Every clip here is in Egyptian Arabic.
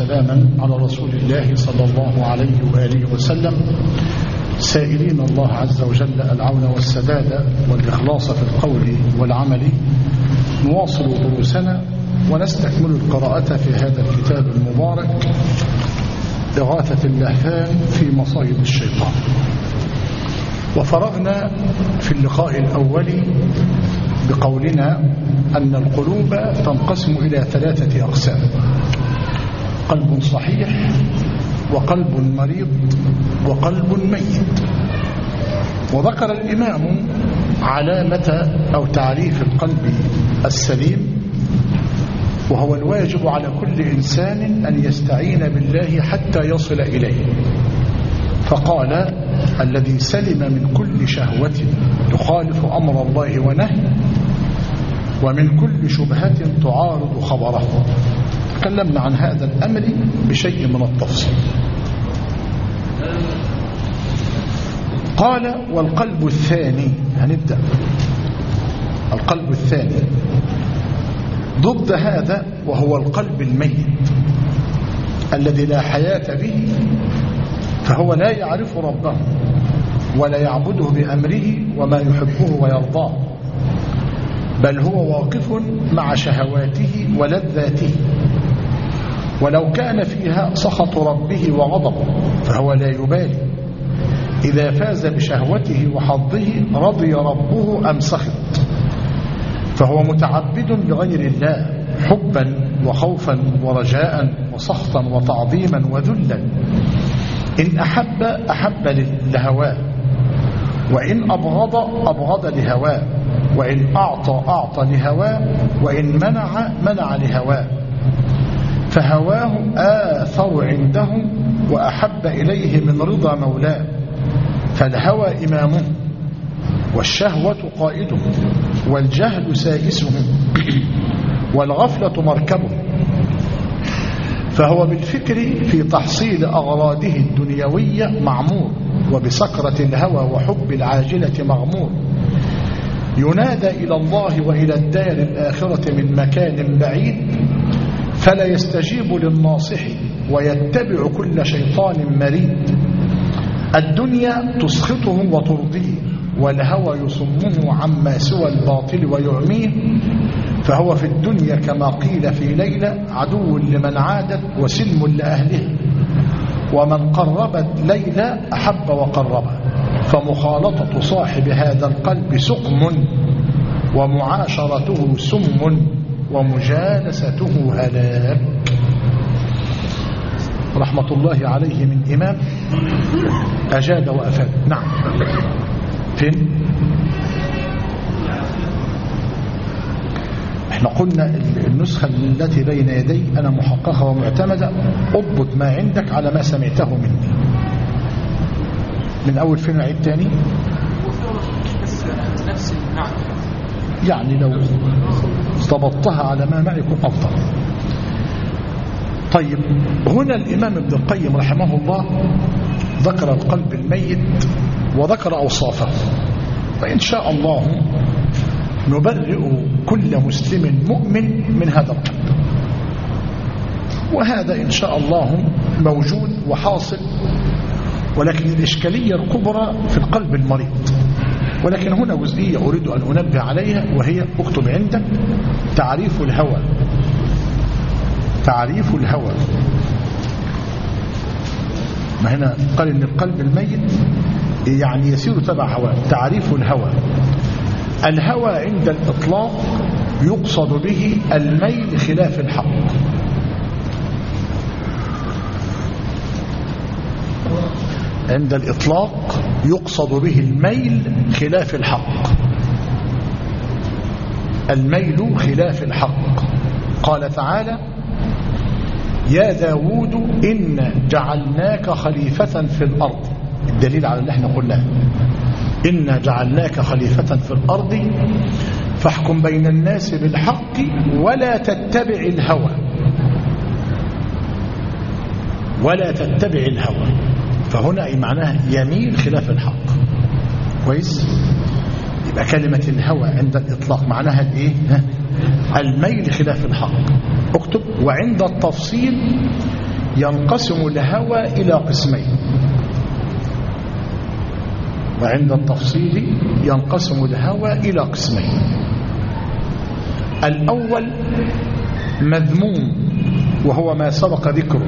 سلاما على رسول الله صلى الله عليه وآله وسلم سائلين الله عز وجل العون والسداد والإخلاص في القول والعمل نواصل دروسنا ونستكمل القراءة في هذا الكتاب المبارك إغاثة اللهفان في مصايد الشيطان وفرغنا في اللقاء الأول بقولنا أن القلوب تنقسم إلى ثلاثة أقسام قلب صحيح وقلب مريض وقلب ميت وذكر الإمام علامة أو تعريف القلب السليم وهو الواجب على كل إنسان أن يستعين بالله حتى يصل إليه فقال الذي سلم من كل شهوة تخالف أمر الله ونهي ومن كل شبهة تعارض خبره تكلمنا عن هذا الأمر بشيء من التفصيل قال والقلب الثاني هنبدأ القلب الثاني ضد هذا وهو القلب الميت الذي لا حياة به فهو لا يعرف ربه ولا يعبده بأمره وما يحبه ويرضاه بل هو واقف مع شهواته ولذاته ولو كان فيها سخط ربه وغضبه فهو لا يبالي إذا فاز بشهوته وحظه رضي ربه أم سخط فهو متعبد لغير الله حبا وخوفا ورجاء وسخطا وتعظيما وذلا إن أحب أحب لهواه وإن أبغض أبغض لهواه وإن أعطى أعطى لهواه وإن منع منع لهواه فهواه آثر عنده وأحب إليه من رضا مولاه فالهوى إمامه والشهوة قائده والجهل سائسه والغفلة مركبه فهو بالفكر في تحصيل أغراضه الدنيوية معمور وبسكرة الهوى وحب العاجلة مغمور ينادى إلى الله وإلى الدار الآخرة من مكان بعيد فلا يستجيب للناصح ويتبع كل شيطان مريد الدنيا تسخطه وترضيه والهوى يصمه عما سوى الباطل ويعميه فهو في الدنيا كما قيل في ليلة عدو لمن عادت وسلم لأهله ومن قربت ليلى أحب وقرب فمخالطة صاحب هذا القلب سقم ومعاشرته سم ومجالسته هلاك رحمة الله عليه من إمام أجاد وأفاد نعم فين احنا قلنا النسخة التي بين يدي أنا محققة ومعتمدة اضبط ما عندك على ما سمعته مني من أول فين عيد تاني نفس المعنى يعني لو ضبطتها على ما معي يكون أفضل طيب هنا الإمام ابن القيم رحمه الله ذكر القلب الميت وذكر أوصافه فإن شاء الله نبرئ كل مسلم مؤمن من هذا القلب وهذا إن شاء الله موجود وحاصل ولكن الإشكالية الكبرى في القلب المريض ولكن هنا جزئية أريد أن أنبه عليها وهي اكتب عندك تعريف الهوى تعريف الهوى ما هنا قال إن القلب الميت يعني يسير تبع هواه تعريف الهوى الهوى عند الإطلاق يقصد به الميل خلاف الحق عند الإطلاق يقصد به الميل خلاف الحق الميل خلاف الحق قال تعالى يا داود إن جعلناك خليفة في الأرض الدليل على اللي احنا قلناه إنا جعلناك خليفة في الأرض فاحكم بين الناس بالحق ولا تتبع الهوى ولا تتبع الهوى فهنا أي معناها يميل خلاف الحق كويس يبقى كلمة الهوى عند الإطلاق معناها الإيه ها؟ الميل خلاف الحق اكتب وعند التفصيل ينقسم الهوى إلى قسمين وعند التفصيل ينقسم الهوى إلى قسمين الأول مذموم وهو ما سبق ذكره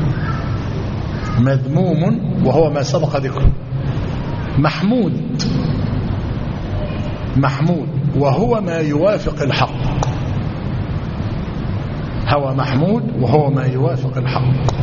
مذموم وهو ما سبق ذكره محمود محمود وهو ما يوافق الحق هوى محمود وهو ما يوافق الحق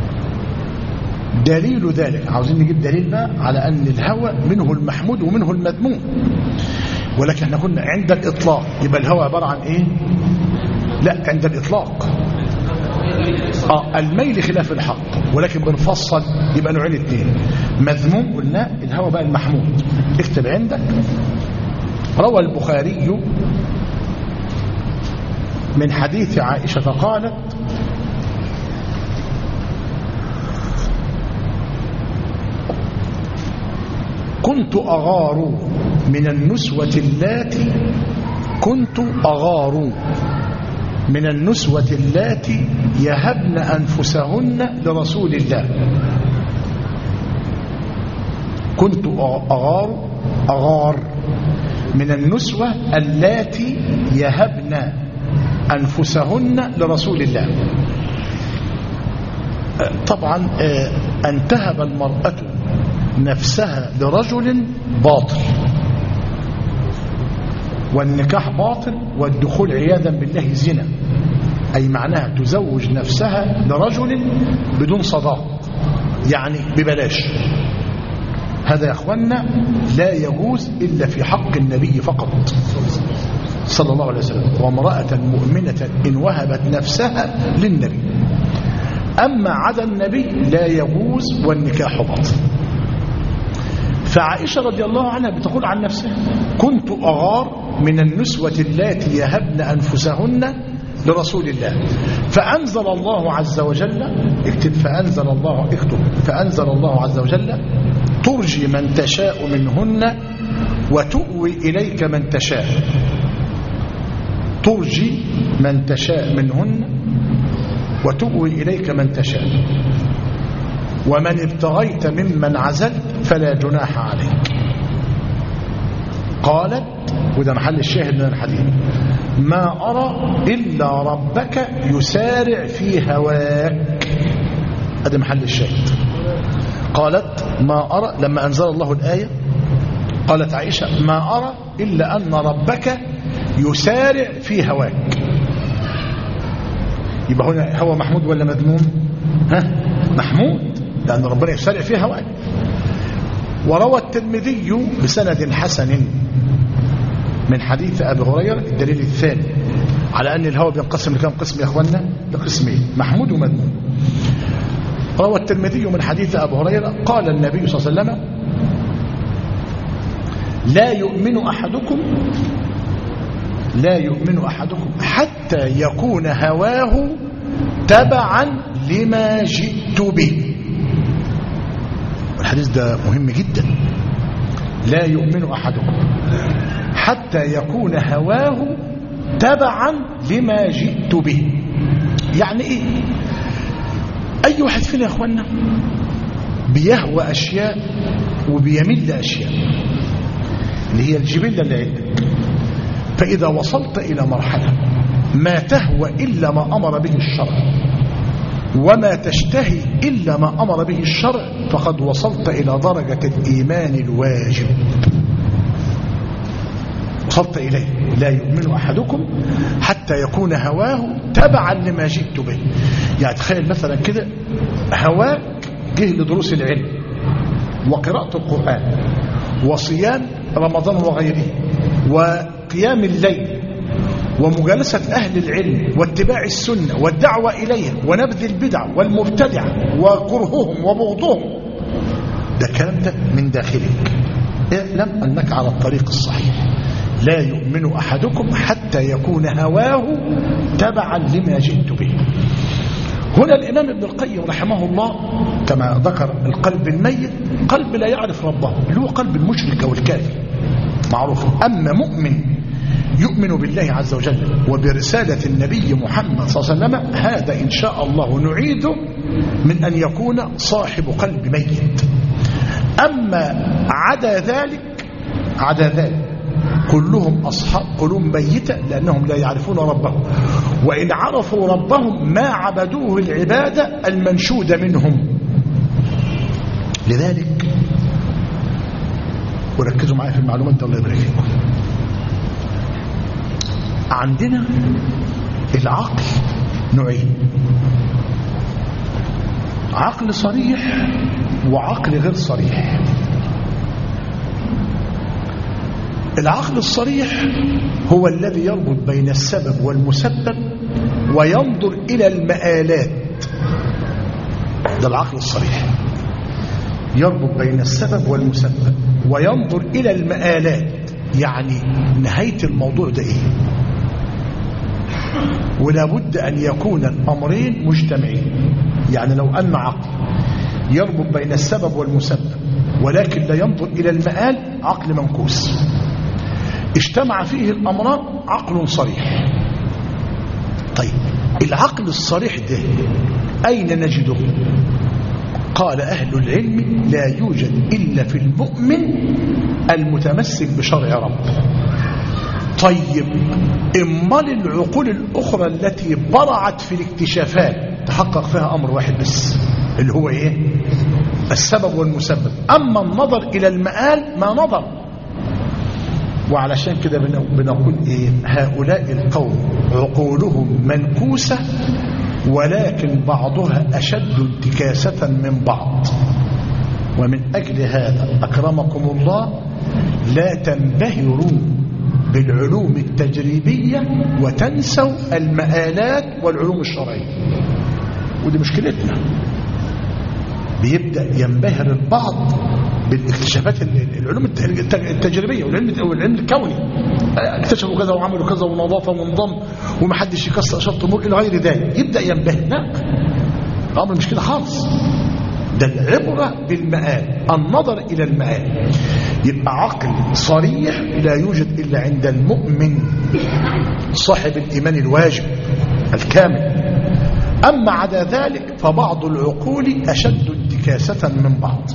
دليل ذلك عاوزين نجيب دليل بقى على أن الهوى منه المحمود ومنه المذموم ولكن احنا كنا عند الإطلاق يبقى الهوى عبارة عن إيه لا عند الإطلاق آه الميل خلاف الحق ولكن بنفصل يبقى نوعين اثنين مذموم قلنا الهوى بقى المحمود اكتب عندك روى البخاري من حديث عائشة قالت كنت أغار من النسوة اللاتي كنت أغار من النسوة اللاتي يهبن أنفسهن لرسول الله كنت أغار أغار من النسوة اللاتي يهبن أنفسهن لرسول الله طبعا أن تهب المرأة نفسها لرجل باطل والنكاح باطل والدخول عياذا بالله زنا أي معناها تزوج نفسها لرجل بدون صداق يعني ببلاش هذا يا أخوانا لا يجوز إلا في حق النبي فقط صلى الله عليه وسلم وامرأة مؤمنة إن وهبت نفسها للنبي أما عدا النبي لا يجوز والنكاح باطل فعائشة رضي الله عنها بتقول عن نفسها كنت أغار من النسوة اللاتي يهبن أنفسهن لرسول الله فأنزل الله عز وجل اكتب فأنزل الله اكتب فأنزل الله عز وجل ترجي من تشاء منهن وتؤوي إليك من تشاء ترجي من تشاء منهن وتؤوي إليك من تشاء ومن ابتغيت ممن عزلت فلا جناح عليك قالت وده محل الشاهد من الحديث ما أرى إلا ربك يسارع في هواك هذا محل الشاهد قالت ما أرى لما أنزل الله الآية قالت عائشة ما أرى إلا أن ربك يسارع في هواك يبقى هنا هو محمود ولا مذموم ها محمود لأن ربنا يسارع في هواك وروى الترمذي بسند حسن من حديث أبي هريرة الدليل الثاني على أن الهوى بينقسم لكم قسم يا أخوانا لقسمين محمود ومذموم روى الترمذي من حديث أبي هريرة قال النبي صلى الله عليه وسلم لا يؤمن أحدكم لا يؤمن أحدكم حتى يكون هواه تبعا لما جئت به الحديث ده مهم جدا لا يؤمن أحدكم حتى يكون هواه تبعا لما جئت به يعني ايه اي واحد فينا يا اخوانا بيهوى اشياء وبيميل لاشياء اللي هي الجبلة اللي عندك فاذا وصلت الى مرحلة ما تهوى الا ما امر به الشرع وما تشتهي إلا ما أمر به الشرع فقد وصلت إلى درجة الإيمان الواجب وصلت إليه لا يؤمن أحدكم حتى يكون هواه تبعا لما جئت به يعني تخيل مثلا كده هواك جه لدروس العلم وقراءة القرآن وصيام رمضان وغيره وقيام الليل ومجالسة أهل العلم واتباع السنة والدعوة إليها ونبذ البدع والمبتدع وكرههم وبغضهم ده الكلام ده من داخلك اعلم أنك على الطريق الصحيح لا يؤمن أحدكم حتى يكون هواه تبعا لما جئت به هنا الإمام ابن القيم رحمه الله كما ذكر القلب الميت قلب لا يعرف ربه اللي هو قلب المشرك والكافر معروف أما مؤمن يؤمن بالله عز وجل وبرسالة النبي محمد صلى الله عليه وسلم هذا إن شاء الله نعيده من أن يكون صاحب قلب ميت أما عدا ذلك عدا ذلك كلهم أصحاب قلوب ميتة لأنهم لا يعرفون ربهم وإن عرفوا ربهم ما عبدوه العبادة المنشودة منهم لذلك وركزوا معايا في المعلومات دي الله يبارك فيكم عندنا العقل نوعين عقل صريح وعقل غير صريح العقل الصريح هو الذي يربط بين السبب والمسبب وينظر إلى المآلات ده العقل الصريح يربط بين السبب والمسبب وينظر إلى المآلات يعني نهاية الموضوع ده إيه ولا بد أن يكون الأمرين مجتمعين يعني لو أن عقل يربط بين السبب والمسبب ولكن لا ينظر إلى المآل عقل منكوس اجتمع فيه الأمران عقل صريح طيب العقل الصريح ده أين نجده قال أهل العلم لا يوجد إلا في المؤمن المتمسك بشرع ربه طيب امال العقول الأخرى التي برعت في الاكتشافات تحقق فيها أمر واحد بس اللي هو إيه السبب والمسبب أما النظر إلى المآل ما نظر وعلشان كده بنقول إيه هؤلاء القوم عقولهم منكوسة ولكن بعضها أشد انتكاسة من بعض ومن أجل هذا أكرمكم الله لا تنبهروا بالعلوم التجريبية وتنسوا المآلات والعلوم الشرعية ودي مشكلتنا بيبدأ ينبهر البعض بالاكتشافات العلوم التجريبية والعلم, والعلم الكوني اكتشفوا كذا وعملوا كذا ونظافة وانضم ومحدش يكسر شرط امور الى غير ذلك يبدأ ينبهر لا الأمر مش كده خالص ده العبرة بالمآل النظر إلى المآل يبقى عقل صريح لا يوجد إلا عند المؤمن صاحب الإيمان الواجب الكامل أما عدا ذلك فبعض العقول أشد انتكاسة من بعض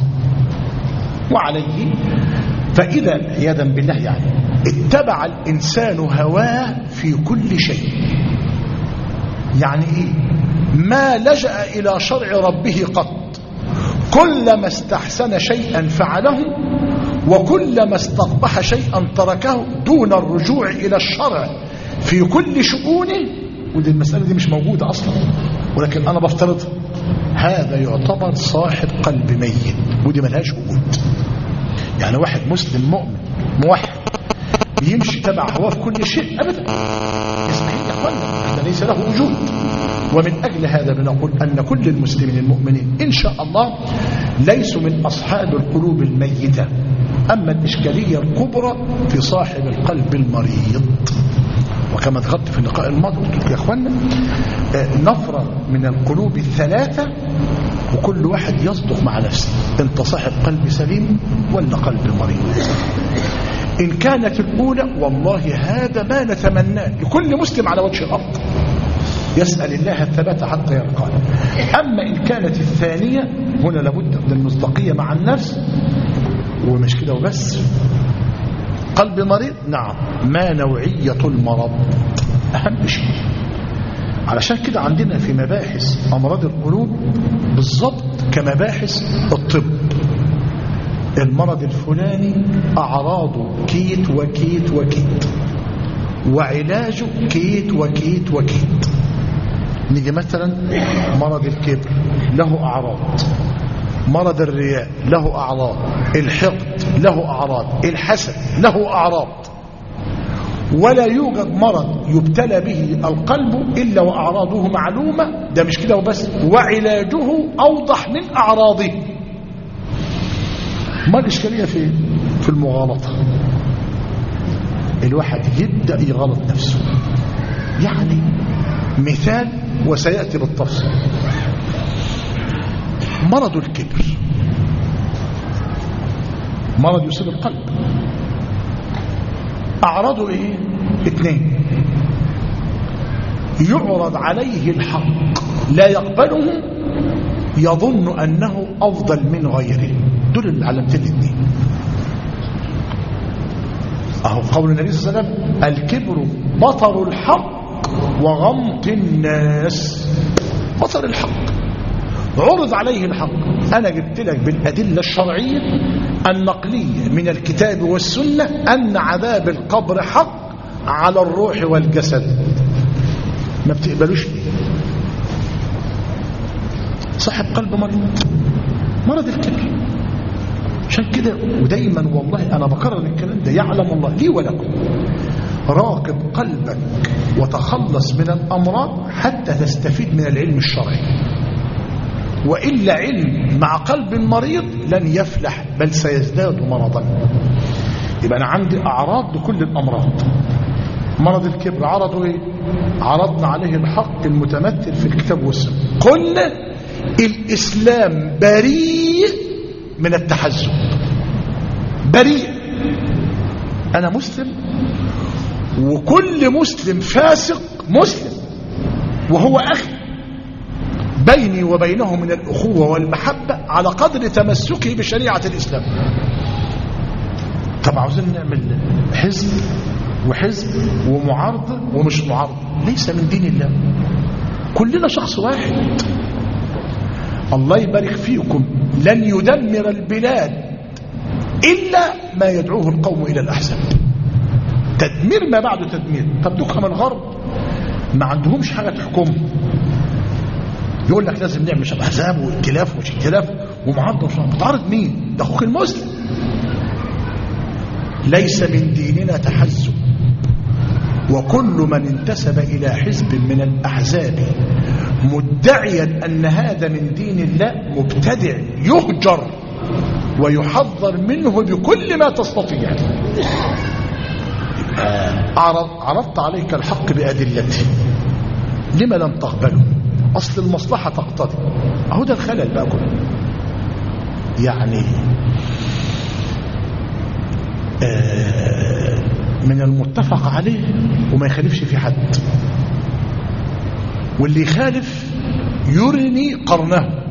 وعليه فإذا عياذا بالله يعني اتبع الإنسان هواه في كل شيء يعني إيه ما لجأ إلى شرع ربه قط كلما استحسن شيئا فعله وكلما استقبح شيئا تركه دون الرجوع إلى الشرع في كل شؤونه ودي المسألة دي مش موجودة أصلا ولكن أنا بفترضها هذا يعتبر صاحب قلب ميت ودي ملهاش وجود يعني واحد مسلم مؤمن موحد بيمشي تبع هواه في كل شيء أبدا يستحيل يا أخوانا هذا ليس له وجود ومن أجل هذا بنقول أن كل المسلمين المؤمنين إن شاء الله ليسوا من أصحاب القلوب الميتة أما الإشكالية الكبرى في صاحب القلب المريض وكما ذكرت في اللقاء الماضي قلت يا اخوانا نفرا من القلوب الثلاثة وكل واحد يصدق مع نفسه انت صاحب قلب سليم ولا قلب مريض إن كانت الأولى والله هذا ما نتمناه لكل مسلم على وجه الأرض يسأل الله الثبات حتى يلقاه أما إن كانت الثانية هنا لابد من المصداقية مع النفس ومش كده وبس قلب مريض نعم ما نوعية المرض أهم شيء علشان كده عندنا في مباحث أمراض القلوب بالضبط كمباحث الطب المرض الفلاني أعراضه كيت وكيت وكيت وعلاجه كيت وكيت وكيت نيجي مثلا مرض الكبر له أعراض مرض الرياء له أعراض الحقد له أعراض الحسد له أعراض ولا يوجد مرض يبتلى به القلب إلا وأعراضه معلومة ده مش كده وبس وعلاجه أوضح من أعراضه ما الإشكالية في في المغالطة الواحد يبدأ يغلط نفسه يعني مثال وسيأتي بالتفصيل مرض الكبر مرض يصيب القلب أعراضه إيه؟ اثنين يعرض عليه الحق لا يقبله يظن أنه أفضل من غيره دول العلامتين الاثنين أهو قول النبي صلى الله عليه وسلم الكبر بطر الحق وغمط الناس بطر الحق عرض عليه الحق أنا جبت لك بالأدلة الشرعية النقلية من الكتاب والسنة أن عذاب القبر حق على الروح والجسد ما بتقبلوش ليه صاحب قلب مريض مرض الكبر عشان كده ودايما والله أنا بكرر الكلام ده يعلم الله لي ولكم راقب قلبك وتخلص من الأمراض حتى تستفيد من العلم الشرعي وإلا علم مع قلب مريض لن يفلح بل سيزداد مرضا يبقى أنا عندي أعراض لكل الأمراض مرض الكبر عرضه إيه؟ عرضنا عليه الحق المتمثل في الكتاب والسنة قلنا الإسلام بريء من التحزب بريء أنا مسلم وكل مسلم فاسق مسلم وهو أخي بيني وبينه من الأخوة والمحبة على قدر تمسكه بشريعة الإسلام طب عاوزين نعمل حزب وحزب ومعارضة ومش معارضة ليس من دين الله كلنا شخص واحد الله يبارك فيكم لن يدمر البلاد إلا ما يدعوه القوم إلى الأحزاب تدمير ما بعد تدمير طب دكهم الغرب ما عندهمش حاجة تحكمهم يقول لك لازم نعمل شبه احزاب وائتلاف ومش ائتلاف ومعارضه ومش بتعارض مين؟ ده اخوك المسلم ليس من ديننا تحزب وكل من انتسب إلى حزب من الأحزاب مدعيا أن هذا من دين الله مبتدع يهجر ويحذر منه بكل ما تستطيع عرض عرضت عليك الحق بأدلته لما لم تقبله أصل المصلحة تقتضي أهو ده الخلل بقى كله يعني آه من المتفق عليه وما يخالفش في حد واللي يخالف يرني قرنه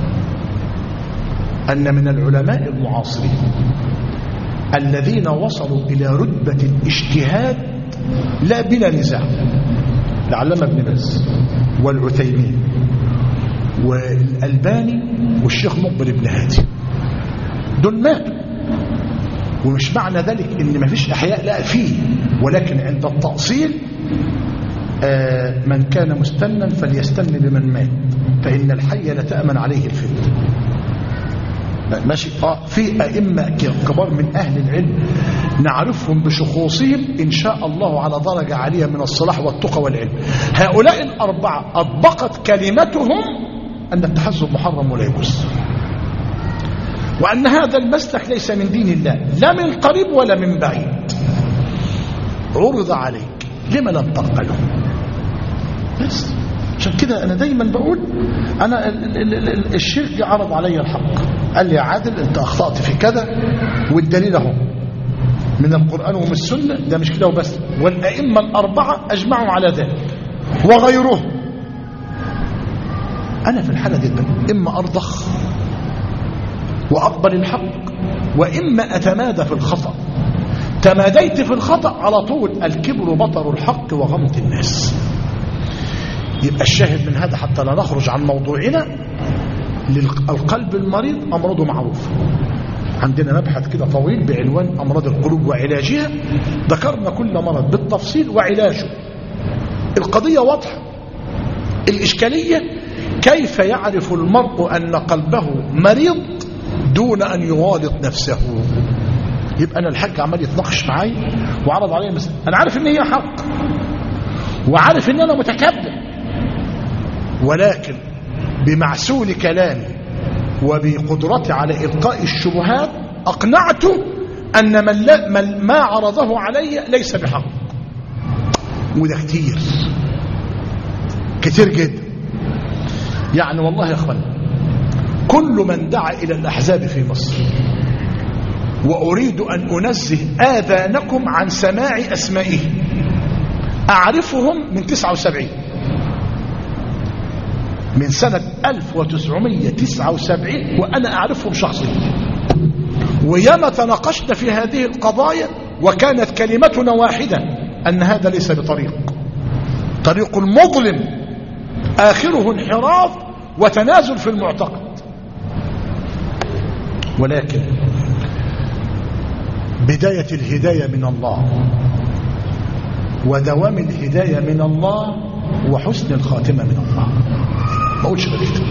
أن من العلماء المعاصرين الذين وصلوا إلى رتبة الاجتهاد لا بلا نزاع العلامة ابن باز والعثيمين والألباني والشيخ مقبل ابن هادي دول ماتوا ومش معنى ذلك ان مفيش احياء لا فيه ولكن عند التأصيل آه من كان مستنا فليستن بمن مات فإن الحي لتأمن عليه الفتن ماشي اه في أئمة كبار من أهل العلم نعرفهم بشخوصهم إن شاء الله على درجة عالية من الصلاح والتقى والعلم هؤلاء الأربعة أطبقت كلمتهم أن التحزب محرم ولا يجوز وأن هذا المسلك ليس من دين الله لا من قريب ولا من بعيد عرض عليك لما لم تقبله بس عشان كده أنا دايما بقول أنا الشيخ عرض علي الحق قال لي يا عادل أنت أخطأت في كذا والدليل اهو من القرآن ومن السنة ده مش كده وبس والأئمة الأربعة أجمعوا على ذلك وغيره أنا في الحالة دي إما أرضخ وأقبل الحق وإما أتمادى في الخطأ تماديت في الخطأ على طول الكبر بطر الحق وغمط الناس يبقى الشاهد من هذا حتى لا نخرج عن موضوعنا للقلب المريض أمراضه معروف عندنا مبحث كده طويل بعنوان أمراض القلوب وعلاجها ذكرنا كل مرض بالتفصيل وعلاجه القضية واضحة الإشكالية كيف يعرف المرء أن قلبه مريض دون أن يغالط نفسه يبقى أنا الحاج عمال يتناقش معايا وعرض علي مثلا أنا عارف إن هي حق وعارف إن أنا متكبر ولكن بمعسول كلامي وبقدرتي على إلقاء الشبهات أقنعته أن من, لا من ما عرضه علي ليس بحق وده كتير كتير جدا يعني والله يا أخوان كل من دعا إلى الأحزاب في مصر وأريد أن أنزه آذانكم عن سماع أسمائه أعرفهم من 79 من سنة 1979 وأنا أعرفهم شخصيا وياما تناقشنا في هذه القضايا وكانت كلمتنا واحدة أن هذا ليس بطريق طريق مظلم آخره انحراف وتنازل في المعتقد ولكن بداية الهداية من الله ودوام الهداية من الله وحسن الخاتمة من الله ما أقولش غير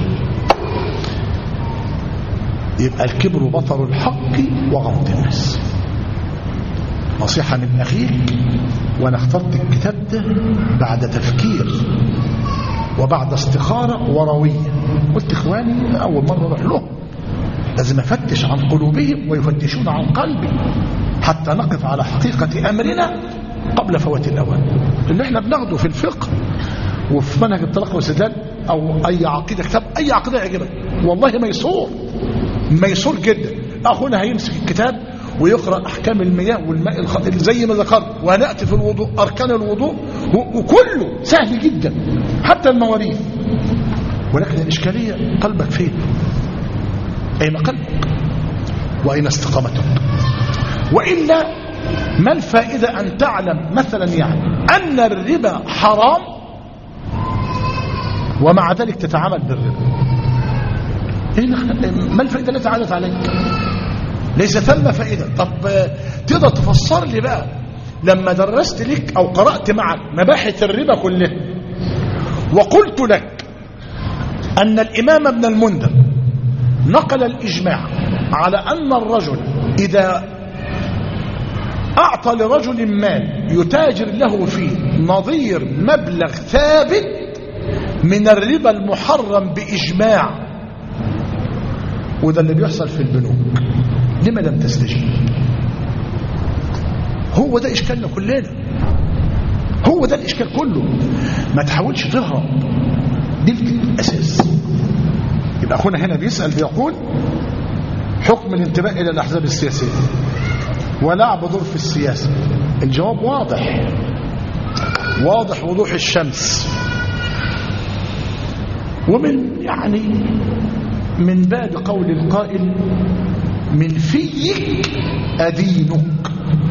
يبقى الكبر بطر الحق وغمط الناس نصيحة من أخيك وأنا اخترت الكتاب ده بعد تفكير وبعد استخارة وروية قلت إخواني أول مرة أروح لهم لازم أفتش عن قلوبهم ويفتشون عن قلبي حتى نقف على حقيقة أمرنا قبل فوات الأوان اللي احنا بناخده في الفقه وفي منهج الطلاق والاستدلال أو أي عقيدة كتاب أي عقيدة يعجبك والله ميسور ميسور جدا أخونا هيمسك الكتاب ويقرأ أحكام المياه والماء الخ... زي ما ذكر ونأتي في الوضوء أركان الوضوء و... وكله سهل جدا حتى المواريث ولكن الإشكالية قلبك فين أين قلبك وأين استقامتك وإلا ما الفائدة أن تعلم مثلا يعني أن الربا حرام ومع ذلك تتعامل بالربا إيه ما الفائدة التي عادت عليك ليس ثم فائدة طب تقدر تفسر لي بقى لما درست لك أو قرأت معك مباحث الربا كلها وقلت لك أن الإمام ابن المنذر نقل الإجماع على أن الرجل إذا أعطى لرجل مال يتاجر له فيه نظير مبلغ ثابت من الربا المحرم بإجماع وده اللي بيحصل في البنوك لما لم تستجيب هو ده إشكالنا كلنا هو ده الإشكال كله ما تحاولش تهرب دي الأساس يبقى أخونا هنا بيسأل بيقول حكم الانتماء إلى الأحزاب السياسية ولعب دور في السياسة الجواب واضح واضح وضوح الشمس ومن يعني من باب قول القائل من فيك أدينك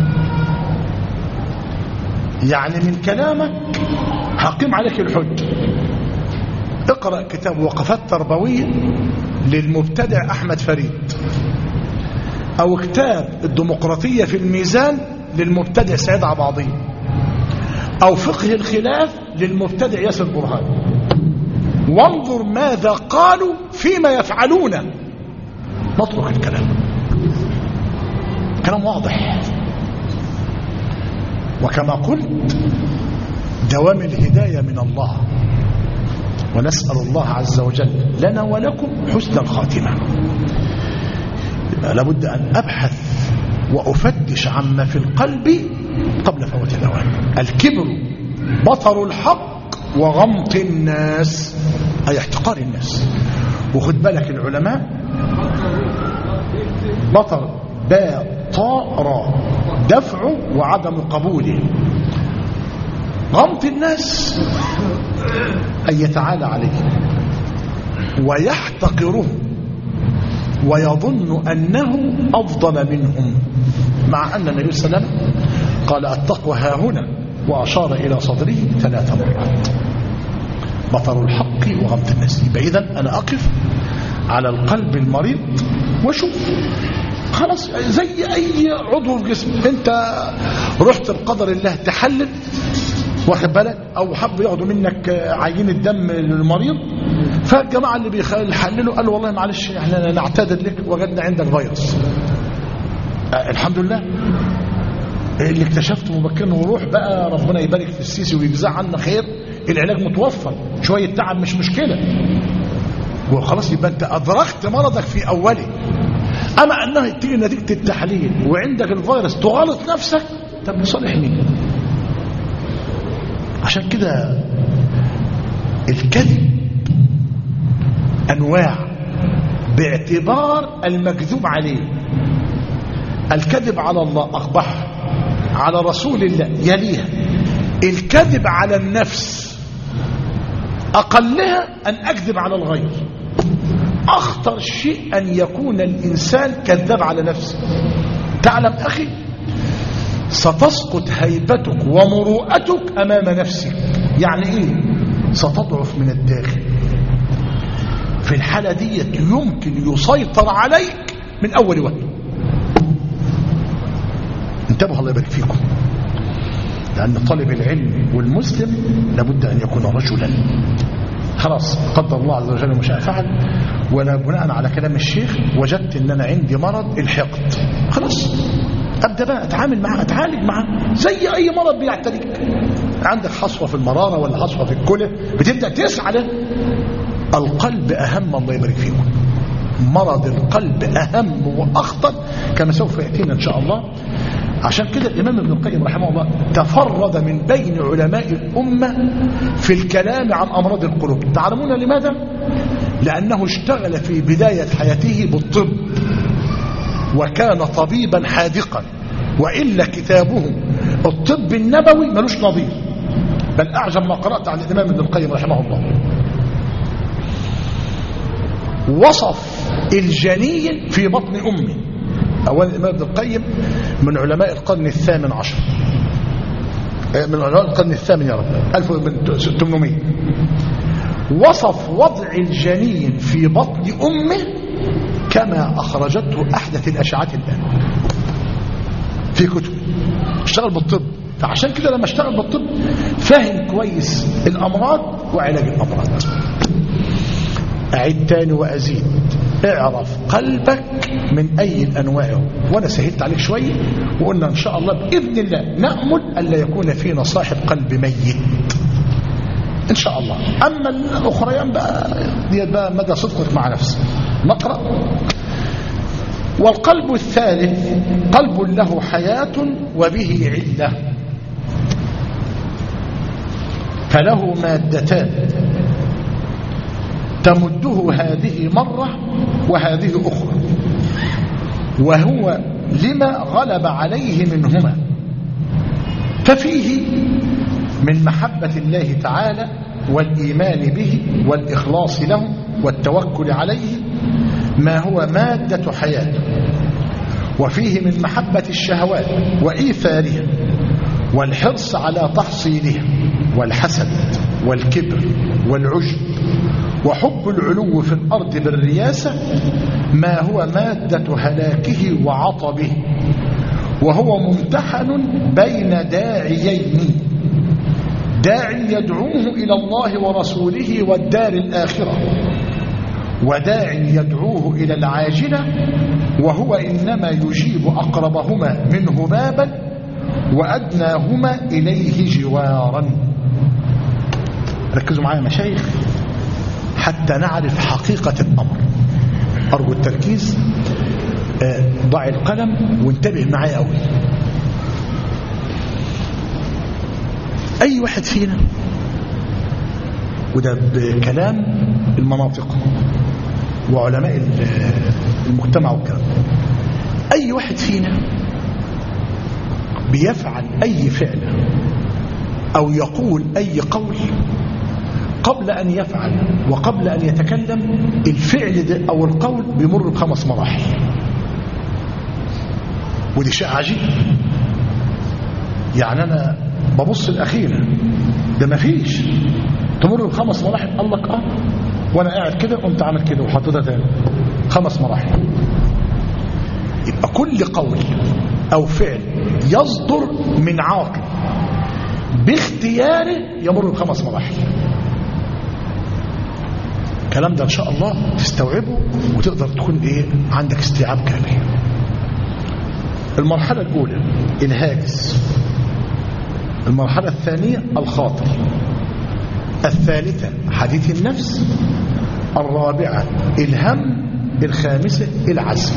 يعني من كلامك هقيم عليك الحج اقرأ كتاب وقفات تربوية للمبتدع أحمد فريد أو كتاب الديمقراطية في الميزان للمبتدع سعيد عباضي أو فقه الخلاف للمبتدع ياسر برهان وانظر ماذا قالوا فيما يفعلون نترك الكلام كلام واضح وكما قلت دوام الهداية من الله ونسأل الله عز وجل لنا ولكم حسن الخاتمة لابد أن أبحث وأفتش عما في القلب قبل فوات الأوان الكبر بطر الحق وغمط الناس أي احتقار الناس وخد بالك العلماء بطر باء طاء راء دفع وعدم قبوله غمط الناس أن يتعالى عليه ويحتقره ويظن أنه أفضل منهم مع أن النبي صلى الله عليه وسلم قال التقوى ها هنا وأشار إلى صدره ثلاث مرات بطر الحق وغمط الناس يبقى إذن أنا أقف على القلب المريض وشوف خلاص زي أي عضو في جسم أنت رحت بقدر الله تحلل واخد بالك أو حب ياخدوا منك عيين الدم للمريض فالجماعة اللي بيحللوا قالوا والله معلش احنا نعتذر لك وجدنا عندك فيروس آه الحمد لله اللي اكتشفته مبكرا وروح بقى ربنا يبارك في السيسي ويجزاه عنا خير العلاج متوفر شوية تعب مش مشكلة وخلاص يبقى انت أدركت مرضك في أوله أما أنها تيجي نتيجة التحليل وعندك الفيروس تغلط نفسك طب لصالح مين عشان كده الكذب أنواع باعتبار المكذوب عليه الكذب على الله أقبح على رسول الله يليها الكذب على النفس أقلها أن أكذب على الغير أخطر شيء أن يكون الإنسان كذاب على نفسه تعلم أخي ستسقط هيبتك ومروءتك أمام نفسك يعني إيه ستضعف من الداخل في الحالة دي يمكن يسيطر عليك من أول وهله انتبهوا الله يبارك فيكم لأن طالب العلم والمسلم لابد أن يكون رجلا خلاص قدر الله عز وجل ما شاء فعل ولا بناء على كلام الشيخ وجدت ان انا عندي مرض الحقد خلاص ابدا بقى اتعامل معاه اتعالج معاه زي اي مرض بيعتريك عندك حصوه في المراره ولا حصوه في الكلى بتبدا تسعى له القلب اهم الله يبارك فيكم مرض القلب اهم واخطر كما سوف ياتينا ان شاء الله عشان كده الإمام ابن القيم رحمه الله تفرد من بين علماء الأمة في الكلام عن أمراض القلوب تعلمون لماذا؟ لأنه اشتغل في بداية حياته بالطب وكان طبيبا حاذقا وإلا كتابه الطب النبوي ملوش نظير بل أعجب ما قرأت عن الإمام ابن القيم رحمه الله وصف الجنين في بطن أمه أولا الإمام ابن القيم من علماء القرن الثامن عشر من علماء القرن الثامن يا رب 1800 وصف وضع الجنين في بطن أمه كما أخرجته أحدث الأشعات الآن في كتب اشتغل بالطب فعشان كده لما اشتغل بالطب فهم كويس الأمراض وعلاج الأمراض أعيد تاني وأزيد اعرف قلبك من أي الأنواع هو وأنا سهلت عليك شوية وقلنا إن شاء الله بإذن الله نأمل ألا يكون فينا صاحب قلب ميت إن شاء الله أما الأخريان بقى دي بقى مدى صدقك مع نفسك نقرأ والقلب الثالث قلب له حياة وبه علة فله مادتان تمده هذه مرة وهذه أخرى وهو لما غلب عليه منهما ففيه من محبة الله تعالى والإيمان به والإخلاص له والتوكل عليه ما هو مادة حياة وفيه من محبة الشهوات وإيثارها والحرص على تحصيلها والحسد والكبر والعجب وحب العلو في الأرض بالرياسة ما هو مادة هلاكه وعطبه وهو ممتحن بين داعيين داعي يدعوه إلى الله ورسوله والدار الآخرة وداعي يدعوه إلى العاجلة وهو إنما يجيب أقربهما منه بابا وأدناهما إليه جوارا ركزوا معايا مشايخ حتى نعرف حقيقة الأمر أرجو التركيز ضع القلم وانتبه معايا قوي أي واحد فينا وده بكلام المناطق وعلماء المجتمع والكلام أي واحد فينا بيفعل أي فعل أو يقول أي قول قبل أن يفعل وقبل أن يتكلم الفعل ده أو القول بيمر بخمس مراحل ودي شيء عجيب يعني أنا ببص الأخيرة ده ما فيش تمر بخمس مراحل قال لك اه وانا قاعد كده قمت عامل كده وحطيتها تاني خمس مراحل يبقى كل قول او فعل يصدر من عاقل باختياره يمر بخمس مراحل الكلام ده ان شاء الله تستوعبه وتقدر تكون ايه عندك استيعاب كامل المرحله الاولى الهاجس المرحله الثانيه الخاطر الثالثة حديث النفس الرابعة الهم الخامسة العزم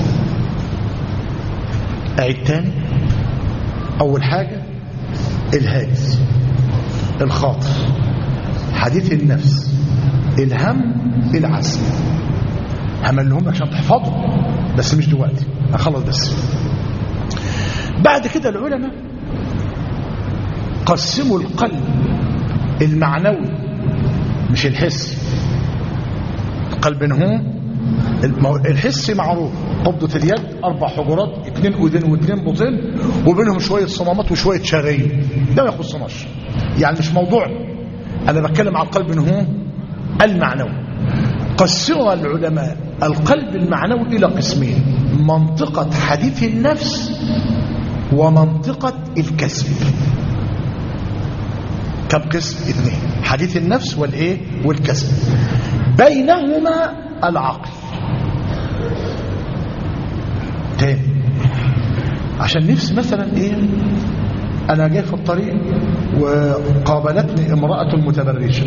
أعيد تاني أول حاجة الهاجس الخاطر حديث النفس الهم العزم هملهم عشان تحفظوا بس مش دلوقتي هخلص بس بعد كده العلماء قسموا القلب المعنوي مش الحس قلب هو الحس معروف قبضة اليد أربع حجرات اتنين أذن واتنين بطين وبينهم شوية صمامات وشوية شرايين ده ما يخصناش يعني مش موضوع أنا بتكلم عن القلب هو المعنوي قسمها العلماء القلب المعنوي إلى قسمين منطقة حديث النفس ومنطقة الكسب كم قسم اثنين حديث النفس والايه والكسب بينهما العقل تاني عشان نفسي مثلا ايه انا جاي في الطريق وقابلتني امرأة متبرجة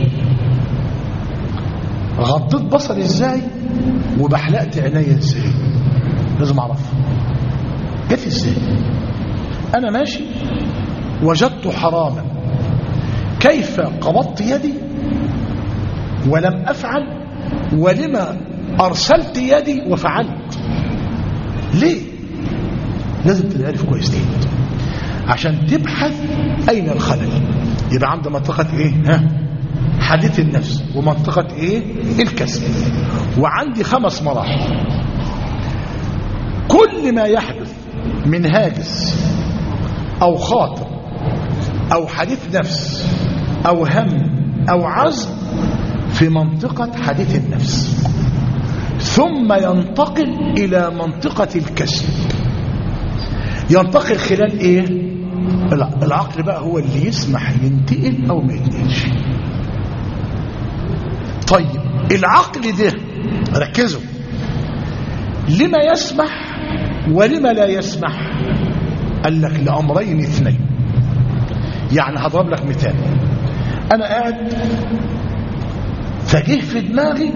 غضيت بصري ازاي وبحلقت عيني ازاي لازم اعرف جت ازاي انا ماشي وجدت حراما كيف قبضت يدي ولم افعل ولما ارسلت يدي وفعلت ليه لازم تعرف كويس دي عشان تبحث اين الخلل يبقى عند منطقه ايه ها حديث النفس ومنطقة ايه الكسب وعندي خمس مراحل كل ما يحدث من هاجس او خاطر او حديث نفس او هم او عزم في منطقة حديث النفس ثم ينتقل الى منطقة الكسب ينتقل خلال ايه العقل بقى هو اللي يسمح ينتقل او ما ينتقلش طيب العقل ده ركزوا لما يسمح ولما لا يسمح قال لك لأمرين اثنين يعني هضرب لك مثال أنا قاعد فجه في دماغي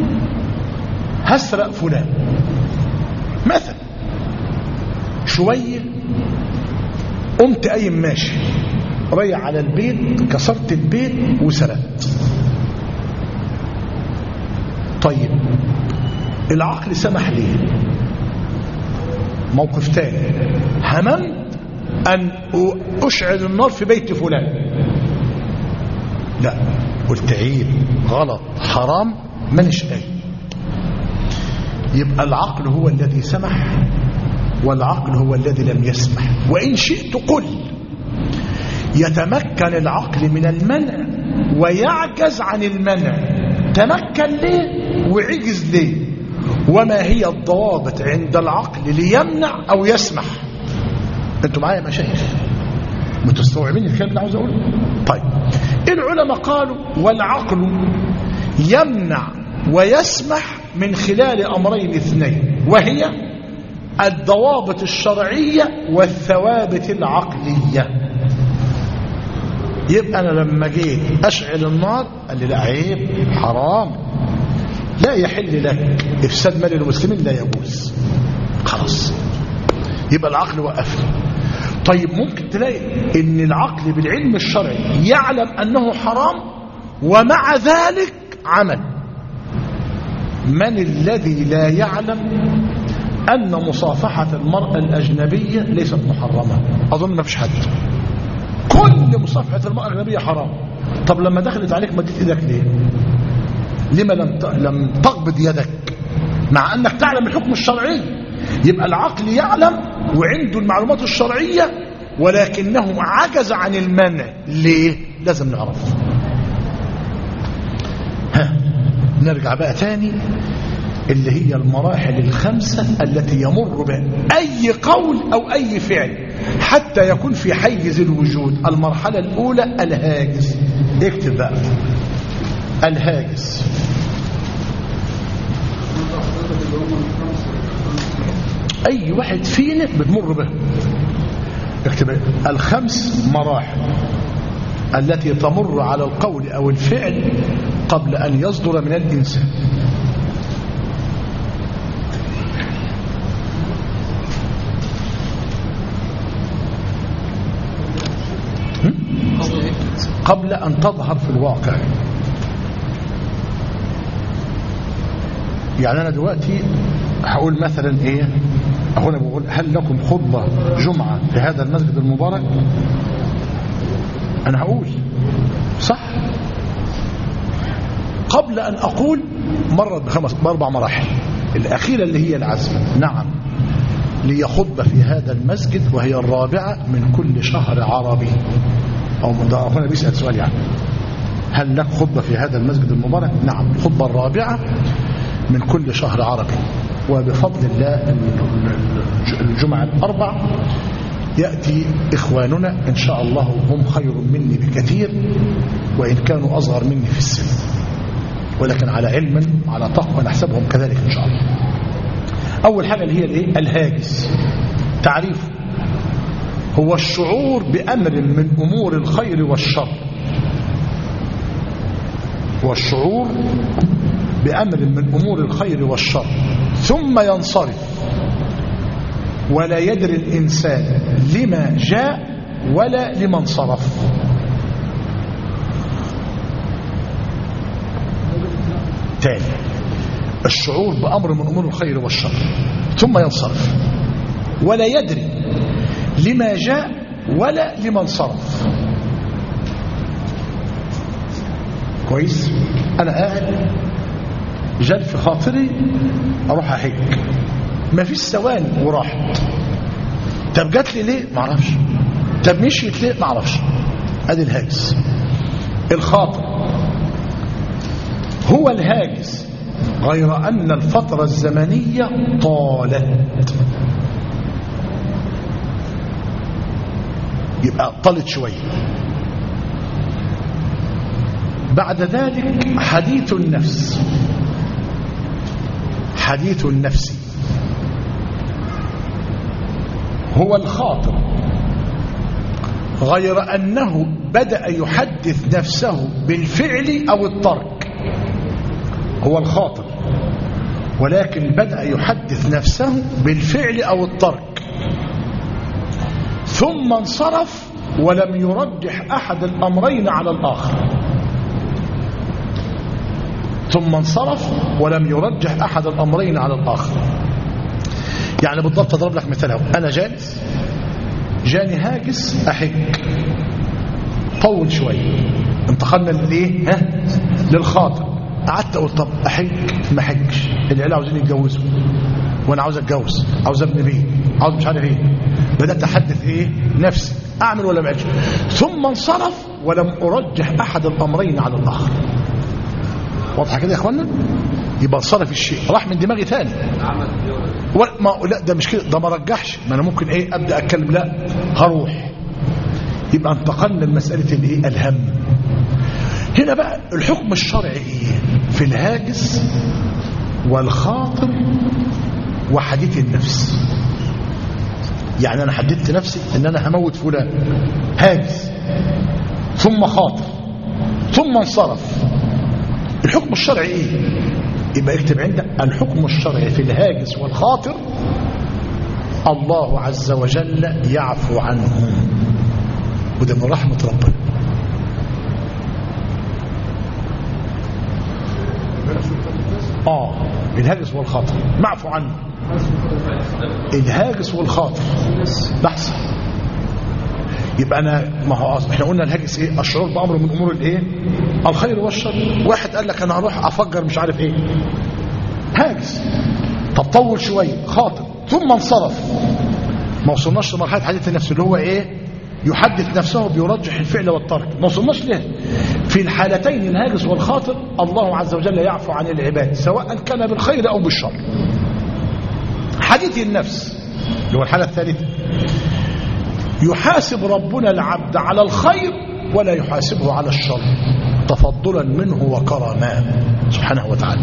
هسرق فلان مثلا شوية قمت قايم ماشي رايح على البيت كسرت البيت وسرقت طيب العقل سمح ليه موقف تاني هممت أن أشعل النار في بيت فلان لا قلت عيب غلط حرام مانيش قايل يبقى العقل هو الذي سمح والعقل هو الذي لم يسمح وإن شئت قل يتمكن العقل من المنع ويعجز عن المنع تمكن ليه وعجز ليه وما هي الضوابط عند العقل ليمنع أو يسمح انتوا معايا يا مشايخ متستوعبين الكلام اللي عاوز اقوله طيب العلماء قالوا والعقل يمنع ويسمح من خلال امرين اثنين وهي الضوابط الشرعيه والثوابت العقليه يبقى انا لما جيت اشعل النار قال لي لا عيب حرام لا يحل لك افساد مال المسلمين لا يجوز خلاص يبقى العقل وقفني طيب ممكن تلاقي ان العقل بالعلم الشرعي يعلم انه حرام ومع ذلك عمل من الذي لا يعلم ان مصافحة المرأة الاجنبية ليست محرمة اظن ما فيش حد كل مصافحة المرأة الاجنبية حرام طب لما دخلت عليك مديت ايدك ليه لما لم لم تقبض يدك مع انك تعلم الحكم الشرعي يبقى العقل يعلم وعنده المعلومات الشرعية ولكنه عجز عن المنع ليه لازم نعرف ها نرجع بقى تاني اللي هي المراحل الخمسة التي يمر بها أي قول أو أي فعل حتى يكون في حيز الوجود المرحلة الأولى الهاجس اكتب بقى الهاجس أي واحد فينا بتمر به اكتب الخمس مراحل التي تمر على القول أو الفعل قبل أن يصدر من الإنسان قبل أن تظهر في الواقع يعني أنا دلوقتي هقول مثلا إيه هنا بقول هل لكم خطبة جمعة في هذا المسجد المبارك أنا هقول صح قبل أن أقول مرت بخمس بأربع مراحل الأخيرة اللي هي العزم نعم لي خطبة في هذا المسجد وهي الرابعة من كل شهر عربي أو هنا بيسأل سؤال يعني هل لك خطبة في هذا المسجد المبارك نعم الخطبة الرابعة من كل شهر عربي وبفضل الله الجمعة الأربع يأتي إخواننا إن شاء الله هم خير مني بكثير وإن كانوا أصغر مني في السن ولكن على علم على تقوى نحسبهم كذلك إن شاء الله أول حاجة اللي هي الإيه؟ الهاجس تعريف هو الشعور بأمر من أمور الخير والشر والشعور بأمر من أمور الخير والشر ثم ينصرف ولا يدري الإنسان لما جاء ولا لمن صرف تاني الشعور بأمر من أمور الخير والشر ثم ينصرف ولا يدري لما جاء ولا لمن صرف كويس أنا قاعد جال في خاطري أروح أحج ما فيش ثواني وراحت طب جات لي ليه ما اعرفش طب مشيت ليه ما اعرفش ادي الهاجس الخاطر هو الهاجس غير أن الفترة الزمنية طالت يبقى طالت شوية بعد ذلك حديث النفس حديث النفس هو الخاطر غير أنه بدأ يحدث نفسه بالفعل أو الترك هو الخاطر ولكن بدأ يحدث نفسه بالفعل أو الترك ثم انصرف ولم يرجح أحد الأمرين على الآخر ثم انصرف ولم يرجح أحد الأمرين على الآخر يعني بالضبط أضرب لك مثال أنا جالس جاني هاجس أحج طول شوية انتقلنا للإيه ها للخاطر قعدت أقول طب أحج ما أحجش العيال عاوزين يتجوزوا وأنا عاوز أتجوز عاوز أبني بيت عاوز مش عارف إيه بدأت أحدث إيه نفسي أعمل ولا ما أعملش ثم انصرف ولم أرجح أحد الأمرين على الآخر واضحة كده يا إخوانا يبقى انصرف الشيء راح من دماغي تاني ما لا ده مش كده ده ما رجحش ما انا ممكن ايه ابدا اتكلم لا هروح يبقى انتقلنا لمساله الايه الهم هنا بقى الحكم الشرعي ايه في الهاجس والخاطر وحديث النفس يعني انا حددت نفسي ان انا هموت فلان هاجس ثم خاطر ثم انصرف الحكم الشرعي ايه يبقى اكتب عندك الحكم الشرعي في الهاجس والخاطر الله عز وجل يعفو عنهم وده من رحمة ربنا اه الهاجس والخاطر معفو عنه الهاجس والخاطر بحث يبقى انا ما هو احنا قلنا الهاجس ايه الشعور بامر من امور الايه الخير والشر واحد قال لك انا هروح افجر مش عارف ايه هاجس طب طول شويه خاطر ثم انصرف ما وصلناش لمرحله حديث النفس اللي هو ايه يحدث نفسه بيرجح الفعل والترك ما وصلناش له في الحالتين الهاجس والخاطر الله عز وجل يعفو عن العباد سواء كان بالخير او بالشر حديث النفس اللي هو الحاله الثالثه يحاسب ربنا العبد على الخير ولا يحاسبه على الشر تفضلا منه وكرما سبحانه وتعالى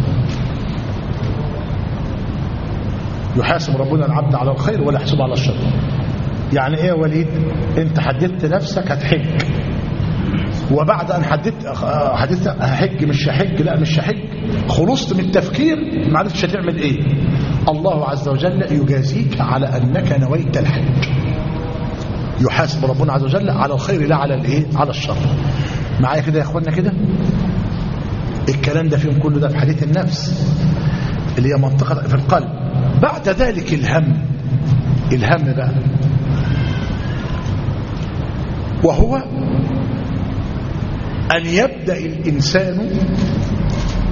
يحاسب ربنا العبد على الخير ولا يحاسبه على الشر يعني ايه يا وليد انت حددت نفسك هتحج وبعد ان حددت حددت هحج مش هحج لا مش هحج خلصت من التفكير ما عرفتش هتعمل ايه الله عز وجل يجازيك على انك نويت الحج يحاسب ربنا عز وجل على الخير لا على الايه على الشر معايا كده يا اخوانا كده الكلام ده فيهم كله ده في حديث النفس اللي هي منطقه في القلب بعد ذلك الهم الهم بقى وهو أن يبدأ الإنسان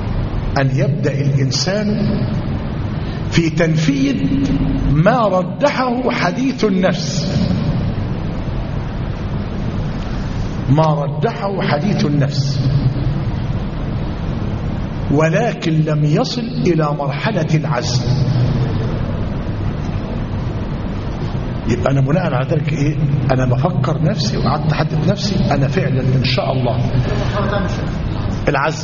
أن يبدأ الإنسان في تنفيذ ما ردحه حديث النفس ما ردحه حديث النفس ولكن لم يصل إلى مرحلة العزم يبقى أنا بناء على ذلك إيه أنا بفكر نفسي وقعدت أحدث نفسي أنا فعلا إن شاء الله العزم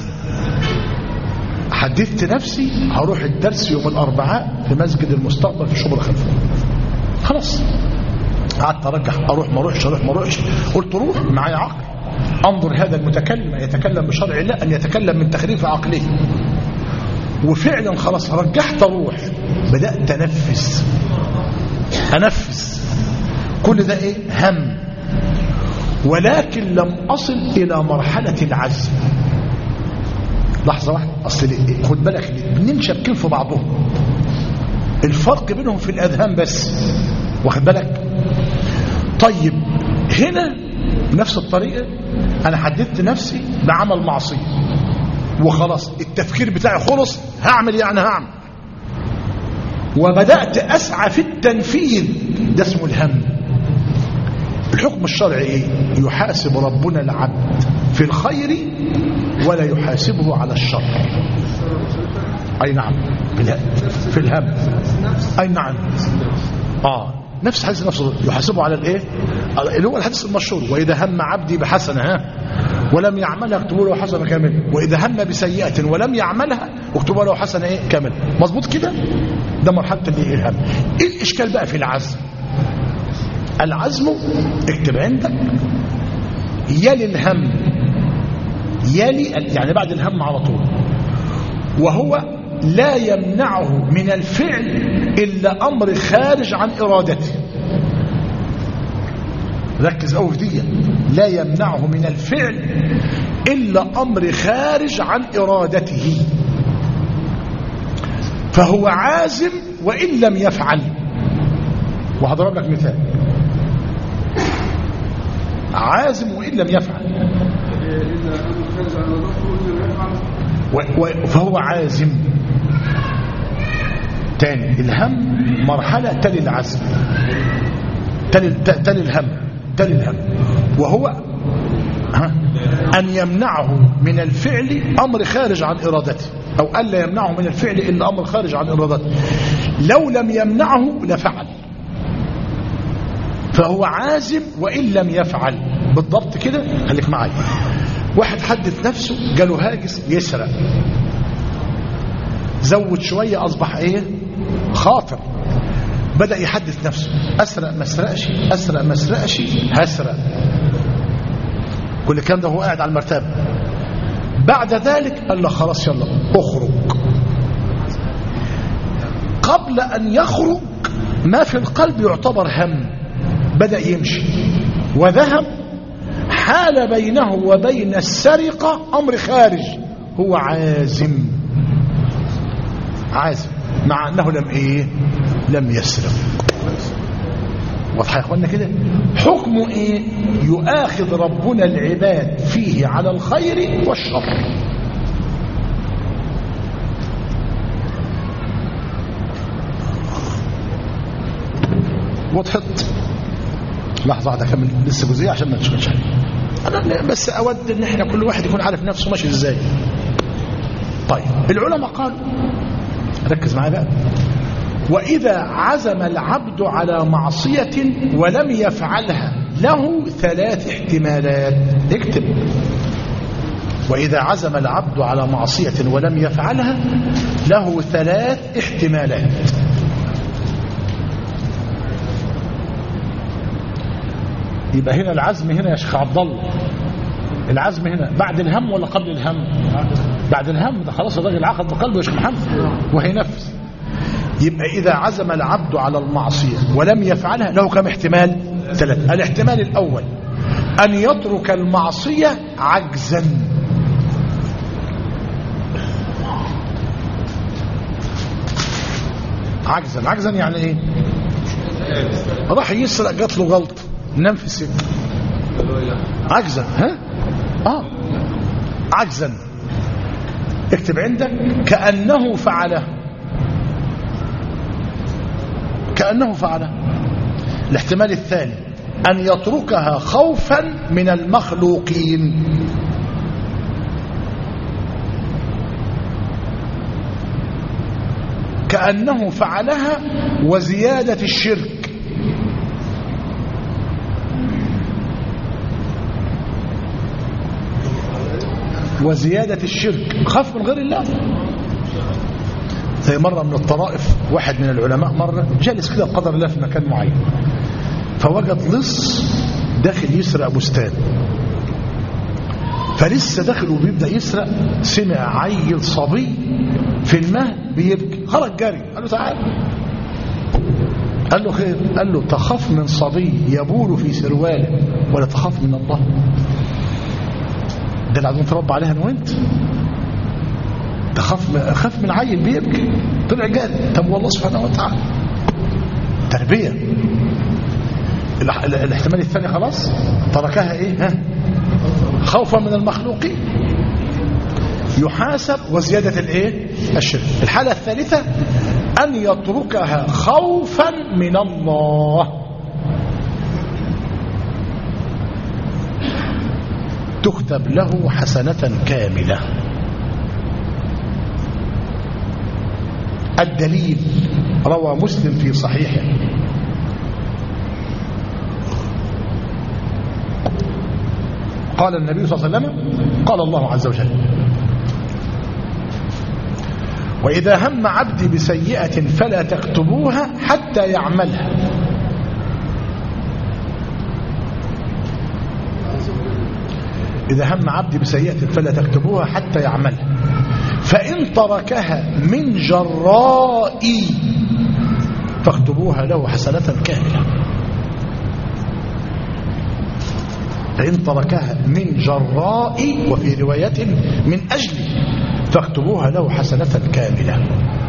حدثت نفسي هروح الدرس يوم الأربعاء في مسجد المستقبل في شبرا خلفه خلاص قعدت ارجح اروح ما اروحش اروح ما اروحش قلت روح معايا عقل انظر هذا المتكلم يتكلم بشرع الله ان يتكلم من تخريف عقله وفعلا خلاص رجحت اروح بدات انفذ انفذ كل ده ايه هم ولكن لم اصل الى مرحله العزم لحظه واحده اصل إيه؟ خد بالك الاثنين شابكين في بعضهم الفرق بينهم في الاذهان بس واخد بالك طيب هنا نفس الطريقة أنا حددت نفسي بعمل معصية وخلاص التفكير بتاعي خلص هعمل يعني هعمل وبدأت أسعى في التنفيذ ده اسمه الهم الحكم الشرعي ايه يحاسب ربنا العبد في الخير ولا يحاسبه على الشر أي نعم في الهم أي نعم آه نفس حديث نفسه يحاسبه على الايه اللي هو الحديث المشهور واذا هم عبدي بحسنه ها ولم يعملها اكتبوا له حسنه كامله واذا هم بسيئه ولم يعملها اكتبوا له حسنه ايه كامله مظبوط كده ده مرحله الايه الهم ايه الاشكال بقى في العزم العزم اكتب عندك يلي الهم يلي يعني بعد الهم على طول وهو لا يمنعه من الفعل إلا أمر خارج عن إرادته ركز أوي في دي لا يمنعه من الفعل إلا أمر خارج عن إرادته فهو عازم وإن لم يفعل وهضرب لك مثال عازم وإن لم يفعل فهو عازم تاني الهم مرحلة تلي العزم تلي, تلي الهم تلي الهم وهو ها أن يمنعه من الفعل أمر خارج عن إرادته أو ألا يمنعه من الفعل إلا أمر خارج عن إرادته لو لم يمنعه لفعل فهو عازم وإن لم يفعل بالضبط كده خليك معايا واحد حدث نفسه جاله هاجس يسرق زود شوية أصبح إيه خاطر بدأ يحدث نفسه أسرق ما أسرقش أسرق ما أسرقش هسرق كل الكلام ده هو قاعد على المرتبة بعد ذلك قال له خلاص يلا اخرج قبل أن يخرج ما في القلب يعتبر هم بدأ يمشي وذهب حال بينه وبين السرقة أمر خارج هو عازم عازم مع أنه لم إيه لم يسرق واضح يا اخوانا كده حكمه ايه يؤاخذ ربنا العباد فيه على الخير والشر وضحت لحظة واحدة كمل لسه جزئية عشان ما نشغلش أنا بس أود إن إحنا كل واحد يكون عارف نفسه ماشي إزاي طيب العلماء قالوا ركز معايا بقى وإذا عزم العبد على معصية ولم يفعلها له ثلاث احتمالات اكتب وإذا عزم العبد على معصية ولم يفعلها له ثلاث احتمالات يبقى هنا العزم هنا يا شيخ عبد الله العزم هنا بعد الهم ولا قبل الهم بعد الهم ده خلاص الراجل عقد بقلبه يا شيخ محمد وهينفذ يبقى إذا عزم العبد على المعصية ولم يفعلها له كم احتمال ثلاثة الاحتمال الأول أن يترك المعصية عجزا عجزا عجزا يعني ايه راح يسرق جات له غلط نام في السجن عجزا ها اه عجزا اكتب عندك كأنه فعله كأنه فعله الاحتمال الثاني أن يتركها خوفا من المخلوقين كأنه فعلها وزيادة الشرك وزيادة الشرك خاف من غير الله زي مرة من الطرائف واحد من العلماء مرة جالس كده بقدر الله في مكان معين فوجد لص داخل يسرق بستان فلسه داخل وبيبدأ يسرق سمع عيل صبي في المهد بيبكي خرج جري قال له تعال قال له خير قال له تخاف من صبي يبول في سرواله ولا تخاف من الله ده اللي عايزين نتربى عليها انا وانت تخاف خاف من عيل بيبكي طلع جاد طب والله سبحانه وتعالى تربيه الاحتمال الثاني خلاص تركها ايه ها خوفا من المخلوقين يحاسب وزيادة الايه الشرك الحالة الثالثة أن يتركها خوفا من الله تكتب له حسنة كاملة الدليل روى مسلم في صحيحه قال النبي صلى الله عليه وسلم قال الله عز وجل وإذا هم عبدي بسيئة فلا تكتبوها حتى يعملها إذا هم عبدي بسيئة فلا تكتبوها حتى يعملها فإن تركها من جراء فاكتبوها له حسنة كاملة فإن تركها من جراء وفي رواية من أجل فاكتبوها له حسنة كاملة